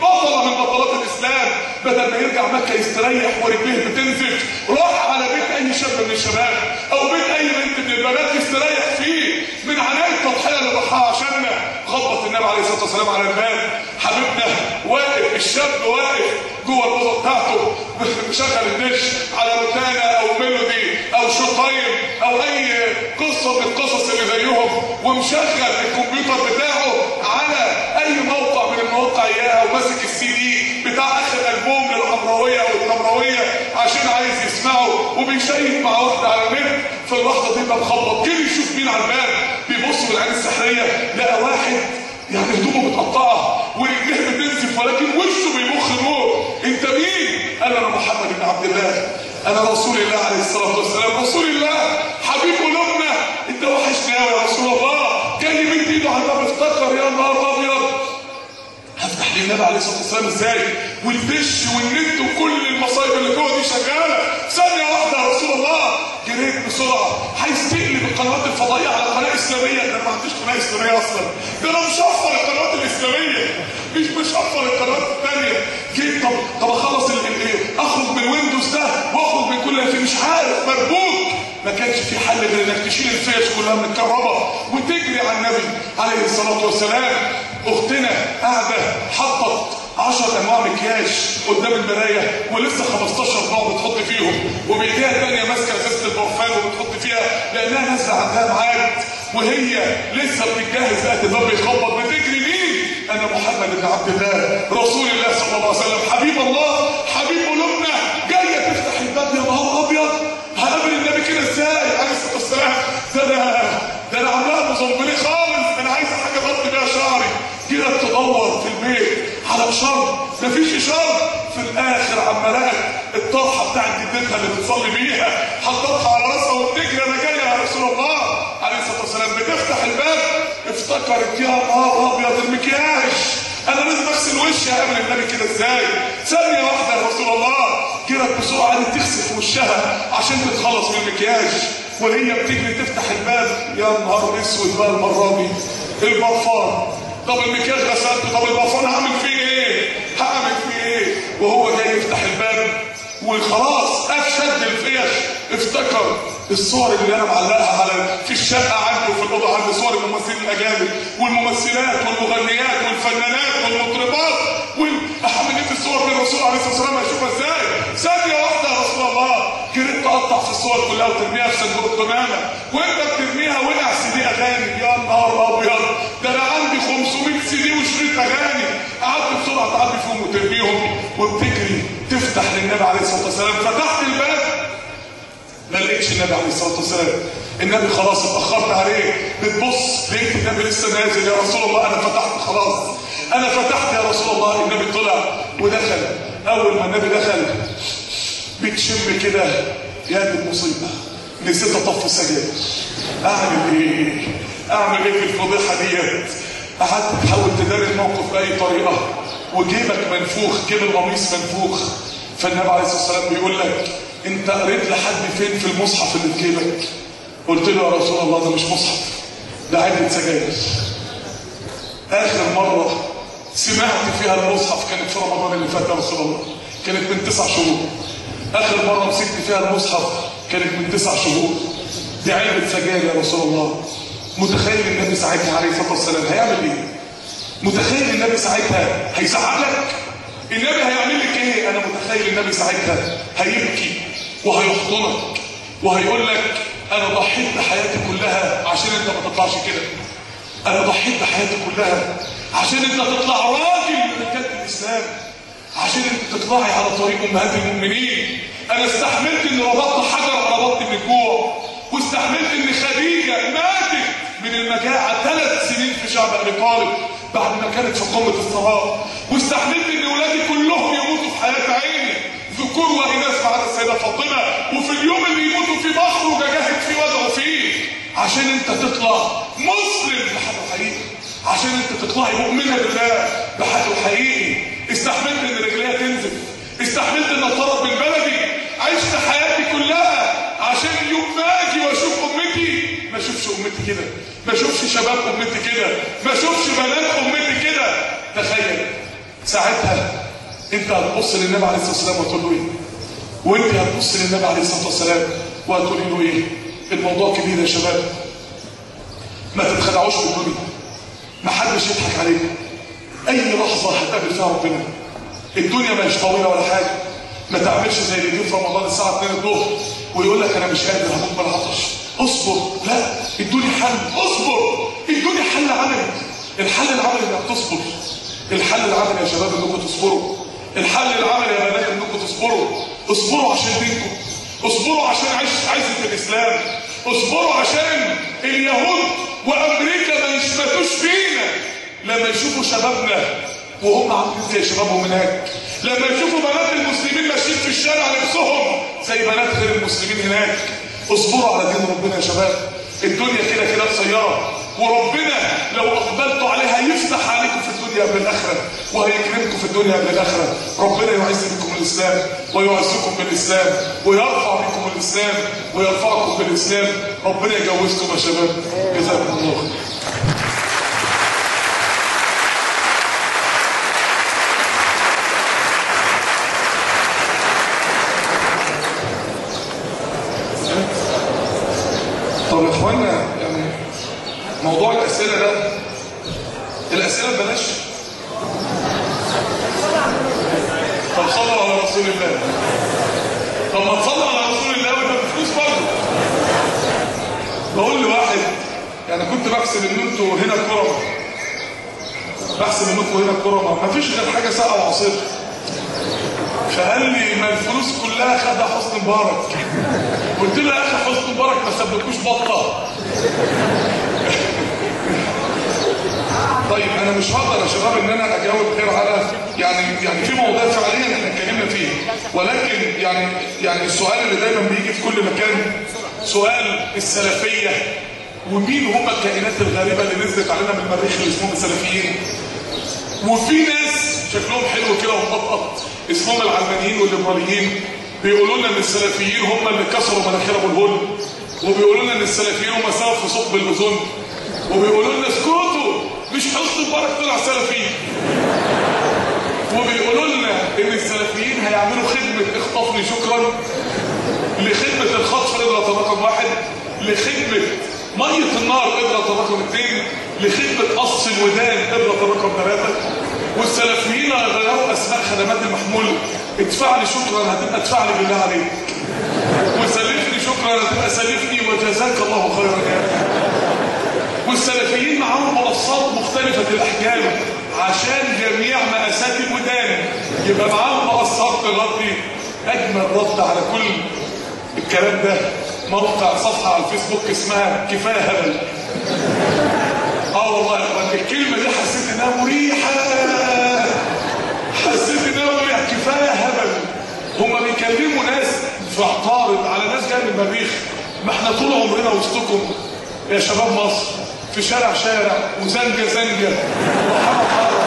يرجع مكه يستريح ورجليه بتنزف راح على بيت اي شاب من الشباب او بيت اي بنت من البنات يستريح فيه من عناء التضحيه اللي ضحاها عشاننا خبط النبي عليه الصلاه والسلام على الباب حبيبنا واقف الشاب واقف جوه الاوضه بتاعته مشغل الدش على روتانا او ميلودي او شو تايم او اي قصه من القصص اللي زيهم ومشغل الكمبيوتر بتاعه على اي موقع من المواقع اياها وماسك السي دي بتاع اخر البوم للحمراويه او التمراويه عشان عايز يسمعه وبيشيك مع واحده على النت في اللحظه دي بقى مخبط جري يشوف مين على الباب بيبص بالعين السحريه لقى واحد يعني هدومه متقطعه ورجليه بتنزف ولكن وشه بيبخ نور انت مين؟ قال انا محمد بن عبد الله انا رسول الله عليه الصلاه والسلام رسول الله حبيب قلوبنا انت وحشنا قوي يا رسول الله جاي مد ايده على الباب افتكر يا نهار ابيض هفتح للنبي عليه الصلاه والسلام ازاي والدش والنت وكل المصايب اللي جوه دي شغاله ثانيه واحده يا رسول الله جريت بسرعه عايز تقلب القنوات الفضائيه على قناه اسلاميه ده انا ما عنديش قناه اسلاميه اصلا ده انا مشفر القنوات الاسلاميه مش مشفر القنوات الثانيه جيت طب طب اخلص ال- ال- ايه اخرج من ويندوز ده واخرج من كل اللي فيه مش عارف مربوط ما كانش في حل غير انك تشيل الفيش كلها من الكهرباء وتجري على النبي عليه الصلاه والسلام اختنا قاعده حطت 10 انواع مكياج قدام المرايه ولسه 15 نوع بتحط فيهم وبايديها الثانيه ماسكه ازازه البرفان وبتحط فيها لانها نازله عندها ميعاد وهي لسه بتتجهز لقت الباب بيخبط بتجري مين؟ انا محمد بن عبد الله رسول الله صلى الله عليه وسلم حبيب الله حبيب قلوبنا جايه تفتح الباب يا نهار ابيض هقابل النبي كده ازاي؟ عليه الصلاه والسلام ده انا ده انا عاملاها مزمبلي خالص انا عايز حاجه اغطي بيها شعري كده تدور في البيت على اشاره مفيش اشاره في الاخر عما لقت الطرحه بتاعت جدتها اللي بتصلي بيها حطتها على راسها وبتجري انا جايه يا رسول الله عليه الصلاه والسلام بتفتح الباب افتكرت يا نهار ابيض المكياج انا لازم اغسل وشي اقابل النبي كده ازاي ثانيه واحده يا رسول الله جرت بسرعه قالت تغسل في وشها عشان تتخلص من المكياج وهي بتجري تفتح الباب يا نهار اسود بقى المره دي البرفان طب المكياج غسلته طب البرفان هعمل فيه ايه هعمل فيه ايه وهو جاي يفتح الباب وخلاص افشد الفيش افتكر الصور اللي انا معلقها على في الشقه عندي وفي الاوضه عندي صور الممثلين الاجانب والممثلات والمغنيات والفنانات والمطربات واحمل انت الصور من الرسول عليه الصلاه والسلام هيشوفها ازاي ثانيه واحده يا رسول الله جريت تقطع في الصور كلها وترميها في صندوق القمامه وانت بترميها وقع سي دي اغاني يا نهار ابيض ده انا عندي 500 سي دي وشريط اغاني قعدت بسرعه تعدي فيهم وترميهم وبتجري تفتح للنبي عليه الصلاه والسلام فتحت الباب ما لقيتش النبي عليه الصلاه والسلام النبي خلاص اتاخرت عليه بتبص لقيت النبي لسه نازل يا رسول الله انا فتحت خلاص انا فتحت يا رسول الله النبي طلع ودخل اول ما النبي دخل بتشم كده يا دي المصيبه نسيت اطفي السجاير اعمل ايه اعمل ايه في الفضيحه ديت قعدت تحاول تداري الموقف باي طريقه وجيبك منفوخ جيب القميص منفوخ فالنبي عليه الصلاه والسلام بيقول لك انت قريت لحد فين في المصحف اللي في جيبك قلت له يا رسول الله ده مش مصحف ده علبه سجاير اخر مره سمعت فيها المصحف كانت في رمضان اللي فات يا رسول الله كانت من تسع شهور اخر مره مسكت فيها المصحف كانت من تسع شهور دي علبه سجاير يا رسول الله متخيل النبي ساعتها عليه الصلاه والسلام هيعمل ايه متخيل النبي ساعتها هيزعق لك النبي هيعمل لك ايه انا متخيل النبي ساعتها هيبكي وهيحضنك وهيقول لك انا ضحيت بحياتي كلها عشان انت ما تطلعش كده انا ضحيت بحياتي كلها عشان انت تطلع راجل من رجاله الاسلام عشان انت تطلعي على طريق امهات المؤمنين انا استحملت ان ربطت حجر على بطني من الجوع واستحملت ان خديجه ماتت من المجاعه ثلاث سنين في شعب ابي طالب بعد ما كانت في قمه الثراء واستحملت ان ولادي كلهم يموتوا في حياه عيني ذكور واناث ما عدا السيده فاطمه وفي اليوم اللي يموتوا فيه بخرج اجاهد فيه وادعو فيه عشان انت تطلع مسلم بحاله حقيقي عشان انت تطلعي مؤمنه بالله بحاله حقيقي استحملت ان رجليها تنزل استحملت ان اطرد من بلدي عشت حياتي كلها عشان يوم ما اجي واشوف امتي ما اشوفش امتي كده ما اشوفش شباب امتي كده ما اشوفش بنات امتي كده تخيل ساعتها انت هتبص للنبي عليه الصلاه والسلام وتقول له ايه وانت هتبص للنبي عليه الصلاه والسلام وهتقولي له ايه الموضوع كبير يا شباب ما تتخدعوش بالدنيا ما حدش يضحك عليكم اي لحظه هتقابل فيها ربنا الدنيا مش طويله ولا حاجه ما تعملش زي اللي يجي في رمضان الساعه 2 الظهر ويقول لك انا مش قادر هموت من العطش اصبر لا الدنيا حل اصبر الدنيا حل عملي الحل العملي انك تصبر الحل العملي يا شباب انكم تصبروا الحل العملي يا بنات انكم تصبروا اصبروا عشان دينكم اصبروا عشان عيش عزة الاسلام اصبروا عشان اليهود وامريكا ما يشمتوش فينا لما يشوفوا شبابنا وهم عاملين زي شبابهم هناك لما يشوفوا بنات المسلمين ماشيين في الشارع لبسهم زي بنات غير المسلمين هناك اصبروا على دين ربنا يا شباب الدنيا كده كده قصيره وربنا لو اقبلتوا عليها يفتح عليكم في الدنيا قبل الاخره وهيكرمكم في الدنيا قبل الاخره ربنا يعز بكم الاسلام ويعزكم بالاسلام ويرفع بكم الاسلام ويرفعكم بالاسلام ربنا يجوزكم يا شباب جزاكم الله خير طب يا اخوانا يعني موضوع الاسئله ده الاسئله ببلاش طب صلوا على رسول الله طب ما تصلوا على رسول الله ويبقى بفلوس برضه بقول لواحد يعني كنت بحسب ان انتوا هنا كرم بحسب انكم هنا كرم ما فيش غير حاجه ساقعه وعصير فقال لي ما الفلوس كلها خدها حسني مبارك قلت له يا اخي حسني مبارك ما سابلكوش بطه طيب انا مش هقدر يا شباب ان انا اجاوب غير على يعني يعني في مواضيع فعليا احنا اتكلمنا فيه ولكن يعني يعني السؤال اللي دايما بيجي في كل مكان سؤال السلفيه ومين هم الكائنات الغريبه اللي نزلت علينا من المريخ اللي اسمهم السلفيين وفي ناس شكلهم حلو كده ومطقط اسمهم العلمانيين والليبراليين بيقولوا لنا ان السلفيين هم اللي كسروا مناخير ابو الهول وبيقولوا لنا ان السلفيين هم سبب في ثقب الاوزون وبيقولوا لنا اسكتوا مش حسن مبارك طلع سلفي وبيقولوا لنا ان السلفيين هيعملوا خدمه اخطفني شكرا لخدمه الخطف اضغط رقم واحد لخدمه ميه النار اضغط رقم اثنين لخدمه قص الودان اضغط رقم ثلاثه والسلفيين هيغيروا اسماء خدمات المحمول ادفع لي شكرا هتبقى ادفع لي بالله عليك وسلفني شكرا هتبقى سلفني وجزاك الله خيرا يا أخي. والسلفيين معاهم منصات مختلفة الأحجام عشان جميع مقاسات الودان يبقى معاهم منصات تغطي أجمل رد على كل الكلام ده موقع صفحة على الفيسبوك اسمها كفاية هبل اه والله يا اخوان الكلمة دي حسيت انها مريحة حسيت انها مريحة كفاية هبل هما بيكلموا ناس في عطارد على ناس جايه من المريخ ما احنا طول عمرنا وسطكم يا شباب مصر في شارع شارع وزنجة زنجة وحرة حرة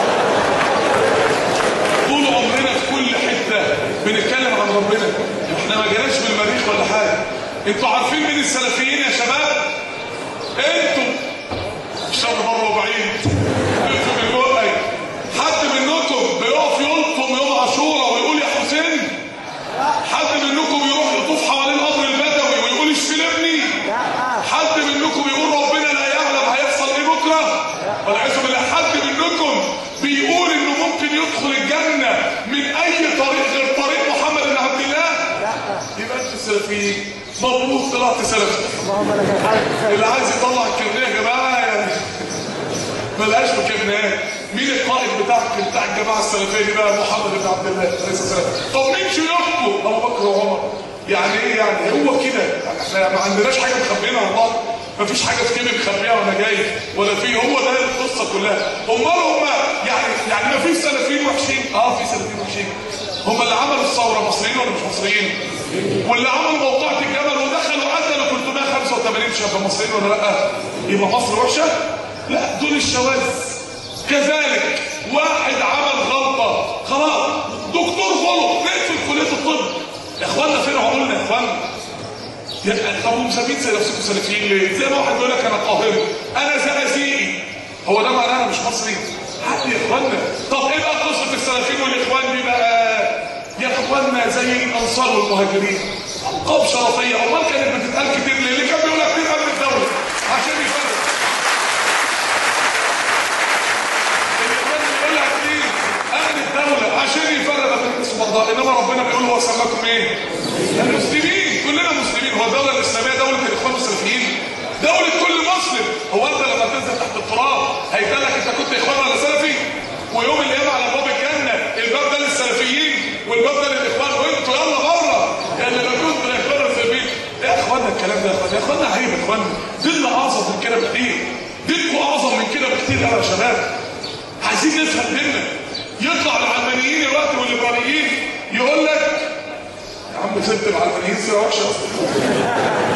طول عمرنا في كل حتة بنتكلم عن ربنا احنا ما جيناش من المريخ ولا حاجة انتوا عارفين مين السلفيين يا شباب انتوا الشر بره وبعيد انتوا من جوه حد منكم بيقف يلطم يوم عاشوراء ويقول يا حسين حد منكم يروح يطوف حوالين قبر البدوي ويقول اشفي ابني حد منكم يقول ربنا لا يعلم هيحصل ايه بكره والعياذ بالله حد منكم بيقول انه ممكن يدخل الجنه من اي طريق غير طريق محمد بن عبد الله يبقى انتوا سلفيين مبروك طلعت سلفي اللي عايز يطلع الكرنيه يا جماعه يعني ملهاش مكملات مين القائد بتاعك بتاع الجماعه السلفيه دي بقى محمد بن عبد الله عليه الصلاه والسلام طب مين شيوخكم ابو بكر وعمر يعني ايه يعني هو كده احنا ما عندناش حاجه مخبينا والله ما فيش حاجه في كلمه مخبيها وانا جاي ولا في هو ده القصه كلها امال هم يعني يعني ما فيش سلفيين وحشين اه في سلفيين وحشين هم اللي عملوا الثوره مصريين ولا مش مصريين واللي عملوا موقعة الجبل ودخلوا قتلوا 385 شاب مصريين ولا لا يبقى مصر وحشه لا دول الشواذ كذلك واحد عمل غلطة خلاص دكتور غلط نقفل كلية الطب يا اخوانا فين عقولنا يا اخوانا يا طب ومسمين زي نفسكم سلفيين ليه؟ زي ما واحد بيقول لك انا قاهري انا زقازيقي هو ده معناه انا مش مصري؟ حد يا اخوانا طب ايه بقى قصه السلفيين والاخوان دي بقى؟ اخواننا زي الانصار والمهاجرين القاب شرفيه امال كانت بتتقال كتير ليه؟ اللي كان بيقول لك مين امن الدوله عشان يفرق اللي كان بيقول لك مين امن الدوله عشان يفرق ما بين الناس وبعضها انما ربنا بيقول هو سماكم ايه؟ المسلمين كلنا مسلمين هو الدوله الاسلاميه دوله الاخوان السلفيين دولة كل مسلم هو انت لما تنزل تحت التراب هيتقال لك انت كنت اخوان ولا سلفي ويوم القيامه على باب الجنه الباب ده للسلفيين والباب ده للاخوان وانتوا يلا بره يعني لو كنتوا الاخوان ولا السلفيين يا اخوانا الكلام ده يا اخوانا يا اخوانا عيب يا اخوانا ديننا اعظم من كده بكتير دينكم اعظم من كده بكتير قوي يا شباب عايزين نفهم ديننا يطلع العلمانيين الوقت والليبراليين يقول لك يا عم سبت العلمانيين سيره وحشه اصلا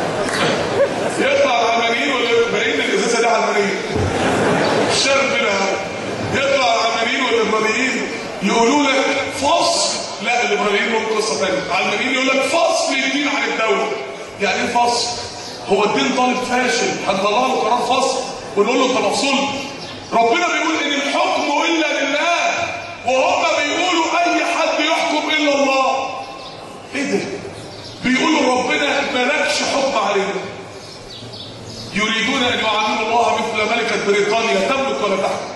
يطلع العلمانيين والليبراليين الازازه دي علمانيه الشرب منها يطلع العلمانيين والليبراليين يقولوا لك فصل لا الليبراليين لهم قصه ثانيه العلمانيين يقول لك فصل الدين عن الدوله يعني ايه فصل؟ هو الدين طالب فاشل هنطلع له قرار فصل ونقول له انت مفصول ربنا بيقول ان الحكم الا لله وهم بيقولوا اي حد يحكم الا الله ايه ده؟ بيقولوا ربنا ملكش حكم علينا يريدون ان يعاملوا الله مثل ملكه بريطانيا تملك ولا تحكم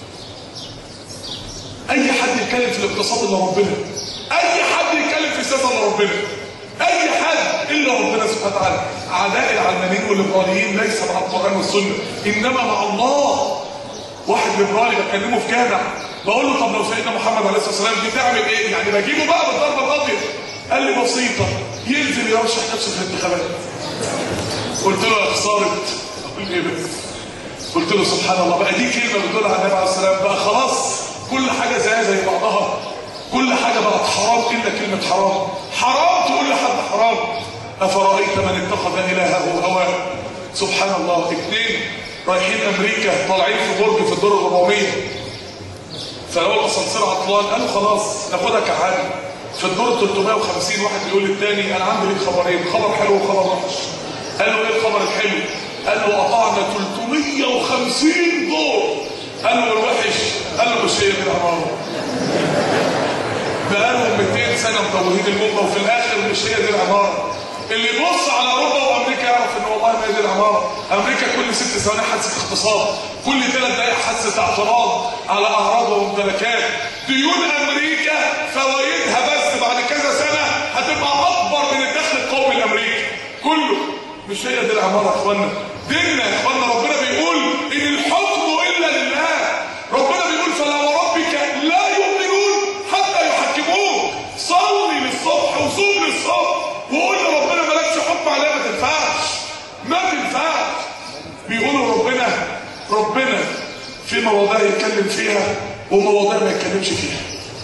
اي حد يتكلم في الاقتصاد الا ربنا اي حد يتكلم في السياسه الا ربنا اي حد الا ربنا سبحانه وتعالى اعداء العلمانيين والليبراليين ليس مع القران والسنه انما مع الله واحد ليبرالي بكلمه في جامع بقول له طب لو سيدنا محمد عليه الصلاه والسلام بتعمل ايه يعني بجيبه بقى بالضربه القاضيه قال لي بسيطه ينزل يرشح نفسه في الانتخابات قلت له يا خساره اقول ايه بس قلت له سبحان الله بقى دي كلمه بتقولها على النبي عليه السلام بقى خلاص كل حاجه زي زي بعضها كل حاجه بقت حرام الا كلمه حرام حرام تقول لحد حرام افرايت من اتخذ الهه هواه سبحان الله اثنين رايحين امريكا طالعين في برج في الدور 400 فلو الاسانسير عطلان قالوا خلاص ناخدها كعادي في الدور 350 واحد بيقول للتاني انا عندي ليك خبرين خبر حلو وخبر وحش قال له ايه الخبر الحلو قال له قطعنا 350 دور قال له الوحش قال له مش هي دي العماره بقالهم 200 سنه مدورين الموضه وفي الاخر مش هي دي العماره اللي يبص على اوروبا وامريكا يعرف ان والله ما هي دي العماره امريكا كل ست ثواني حادثه اقتصاد كل ثلاث دقائق حادثه اعتراض على اعراض وممتلكات ديون امريكا فوائدها بس بعد كذا سنه هتبقى اكبر من الدخل القومي الامريكي كله مش هي دي العماره يا اخوانا ديننا يا اخوانا ربنا بيقول ان الحكم الا لله ربنا بيقول فلا وربك لا يؤمنون حتى يحكموك صلي للصبح وصوم للصبح وقول لربنا مالكش حكم عليها ما تنفعش ما تنفعش بيقولوا ربنا ربنا في مواضيع يتكلم فيها ومواضيع ما يتكلمش فيها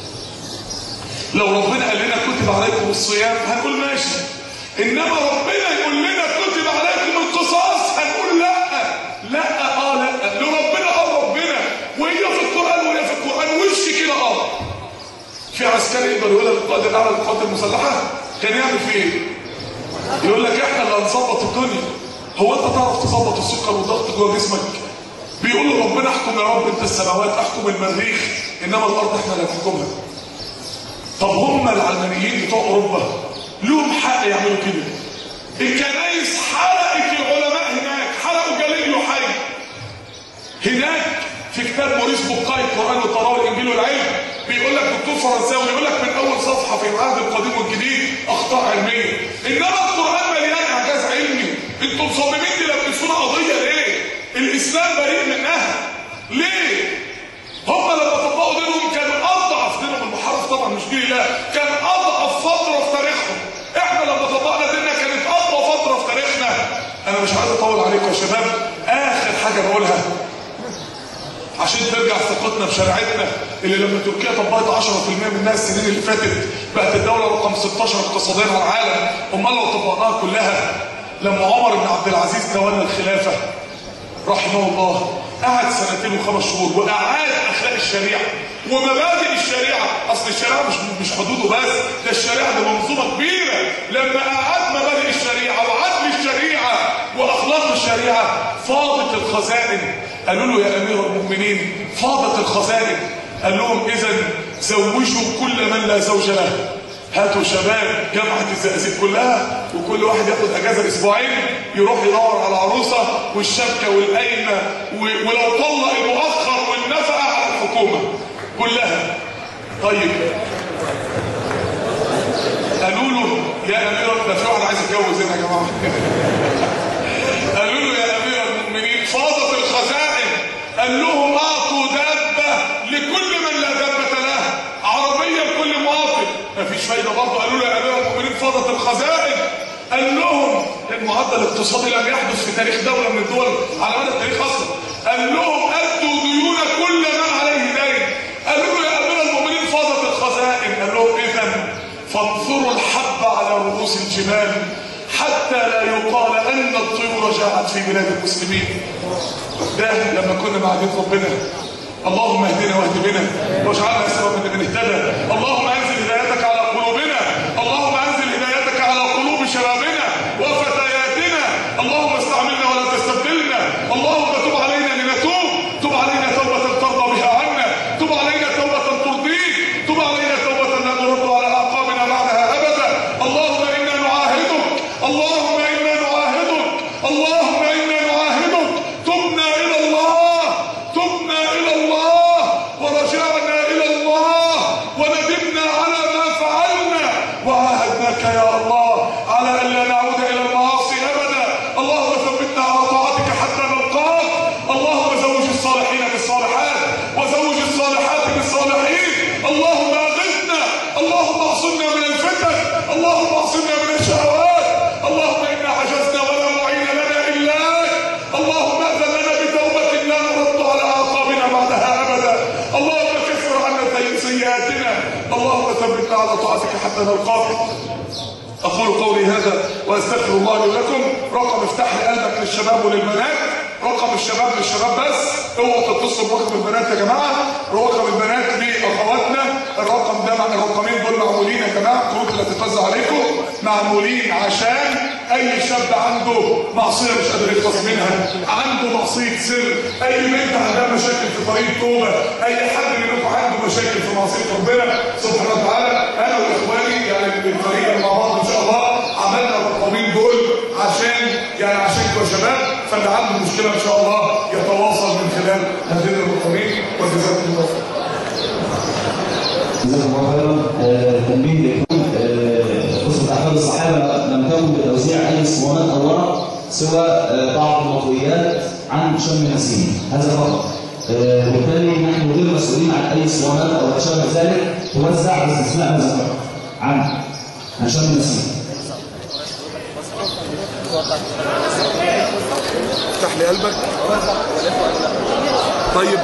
لو ربنا قال لنا كتب عليكم الصيام هنقول ماشي انما ربنا يقول لنا كتب عليكم القصاص هنقول لا لا اه لا لو ربنا قال ربنا وهي في القران وهي في القران وش كده اه في عسكري يقدر يقول لك القائد الاعلى للقوات المسلحه كان يعمل فيه ايه؟ يقول لك احنا اللي هنظبط الدنيا هو انت تعرف تظبط السكر والضغط جوه جسمك بيقولوا ربنا احكم يا رب انت السماوات احكم المريخ انما الارض احنا اللي هنحكمها طب هم العلمانيين بتوع اوروبا لهم حق يعملوا كده الكنايس حرقت العلماء هناك حرقوا جاليليو حي هناك في كتاب موريس بوكاي القران والتراوي الانجيل والعلم بيقول لك دكتور فرنساوي يقول لك من اول صفحه في العهد القديم والجديد اخطاء علميه انما القران مليان اعجاز علمي انتم مصممين تلبسونا قضيه ليه؟ الاسلام بريء منها ليه؟ هم لما طبقوا دينهم كانوا اضعف دينهم المحرف طبعا مش دين الله كان اضعف فتره في تاريخهم احنا لما طبقنا ديننا كانت اقوى فتره في تاريخنا انا مش عايز اطول عليكم يا شباب اخر حاجه بقولها عشان ترجع ثقتنا بشريعتنا اللي لما تركيا طبقت 10% من الناس السنين اللي فاتت بقت الدوله رقم 16 اقتصاديا على العالم امال لو طبقناها كلها لما عمر بن عبد العزيز تولى الخلافه رحمه الله قعد سنتين وخمس شهور واعاد اخلاق الشريعه ومبادئ الشريعه اصل الشريعه مش مش حدوده بس ده الشريعه دي منظومه كبيره لما اعاد مبادئ الشريعه وعدل الشريعه واخلاق الشريعه فاضت الخزائن قالوا له يا امير المؤمنين فاضت الخزائن قال لهم اذا زوجوا كل من لا زوج له هاتوا شباب جامعة الزقازيق كلها وكل واحد ياخد اجازة اسبوعين يروح يدور على عروسة والشبكة والقايمة و- ولو طلق المؤخر والنفقة على الحكومة كلها طيب قالوا له يا امير ده في واحد عايز يتجوز هنا يا جماعه قالوا له يا امير المؤمنين فاضت الخزائن قال لهم اعطوا دابه لكل من لا دابه له عربيه لكل مواطن مفيش فايده برضه قالوا له يا امير المؤمنين فاضت الخزائن قال لهم المعدل الاقتصادي لم يحدث في تاريخ دوله من الدول على مدى التاريخ اصلا قال لهم ادوا ديون كل من عليه دين قالوا له يا امير المؤمنين فاضت الخزائن قال لهم اذا فانظروا الحب على رؤوس الجبال حتى لا يقال ان الطيور جاءت في بلاد المسلمين ده لما كنا مع دين ربنا اللهم اهدنا واهد بنا واجعلنا سببا لمن اهتدى اللهم انزل هدايتك على قلوبنا اللهم انزل هدايتك على قلوب شبابنا وفتياتنا اللهم استعملنا ولا تستبدلنا اللهم تب علينا لنتوب تب علينا توبة ترضى بها عنا تب علينا توبة ترضيك تب علينا توبة لا نرد على اعقابنا بعدها ابدا اللهم انا نعاهدك اللهم انا نعاهدك اللهم انا نعاهدك تبنا الى الله تبنا الى الله ورجعنا الى الله وندمنا على ما فعلنا وعاهدناك يا الله على ان لا نعود الى المعاصي ابدا اللهم ثبتنا على طاعتك حتى نلقاك اللهم زوج الصالحين بالصالحات وزوج الصالحات بالصالحين اللهم اغثنا اللهم اعصمنا من الفتن اللهم اعصمنا من الشهوات اللهم انا عجزنا ولا معين لنا الاك اللهم اذن لنا بتوبه لا نرد على اعقابنا بعدها ابدا اللهم كفر عنا سيئاتنا اللهم ثبتنا على طاعتك حتى نلقاك أقول قولي هذا وأستغفر الله لي ولكم رقم افتح لي قلبك للشباب وللبنات رقم الشباب للشباب بس اوعوا تتصلوا برقم البنات يا جماعة رقم البنات لأخواتنا الرقم ده مع الرقمين دول معمولين يا جماعة الكروت اللي هتتوزع عليكم معمولين عشان أي شاب عنده معصية مش قادر يخلص منها عنده معصية سر أي بنت عندها مشاكل في طريق توبة أي حد منكم عنده مشاكل في معصية ربنا سبحانه وتعالى أنا وإخواني يعني الفريق مع بعض إن شاء الله عملنا الرقمين دول عشان يعني عشانكم يا شباب فاللي عنده مشكلة إن شاء الله يتواصل من خلال هذين الرقمين وجزاكم الله خير. جزاكم الله خيرا آه، تنبيه لكم آه، قصة أحفاد الصحابة لم تكن بتوزيع أي اسطوانات أو ورق سوى آه، بعض المطويات عن شم نسيم هذا فقط آه، وبالتالي نحن غير مسؤولين عن أي اسطوانات أو ما شابه ذلك توزع باستثناء هذا فقط عن عن شم نسيم افتح لي قلبك طيب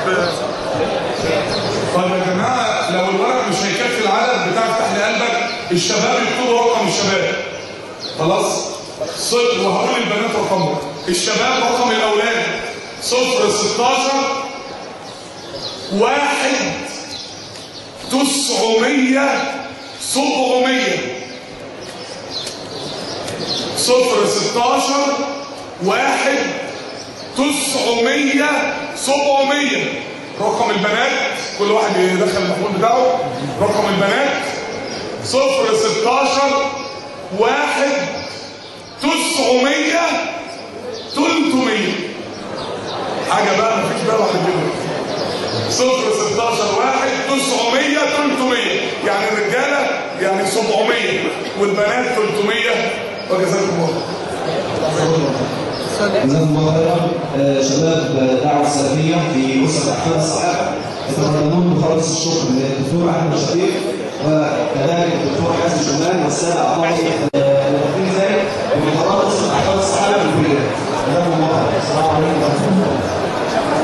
طيب يا جماعه لو الورق مش هيكفي العدد بتاع افتح لي قلبك الشباب يكتبوا رقم الشباب خلاص صفر وهقول البنات رقمهم الشباب رقم الاولاد صفر 16 واحد تسعمية سبعمية صفر ستاشر واحد تسعمية سبعمية رقم البنات كل واحد يدخل المحمول بتاعه رقم البنات صفر ستاشر واحد تسعمية تلتمية حاجة بقى مفيش بقى واحد منهم صفر 16 واحد 900 300 يعني الرجاله يعني 700 والبنات 300 وجزاكم الله جزاكم الله خيرا آه، شباب آه، دعوة سلفية في أسرة أحفاد الصحابة يتقدمون بخالص الشكر للدكتور أحمد شفيق وكذلك الدكتور حسن شمال والسادة أعضاء وفي ذلك ومن خلال أسرة أحفاد الصحابة في الكلية جزاكم الله خيرا السلام عليكم ورحمة الله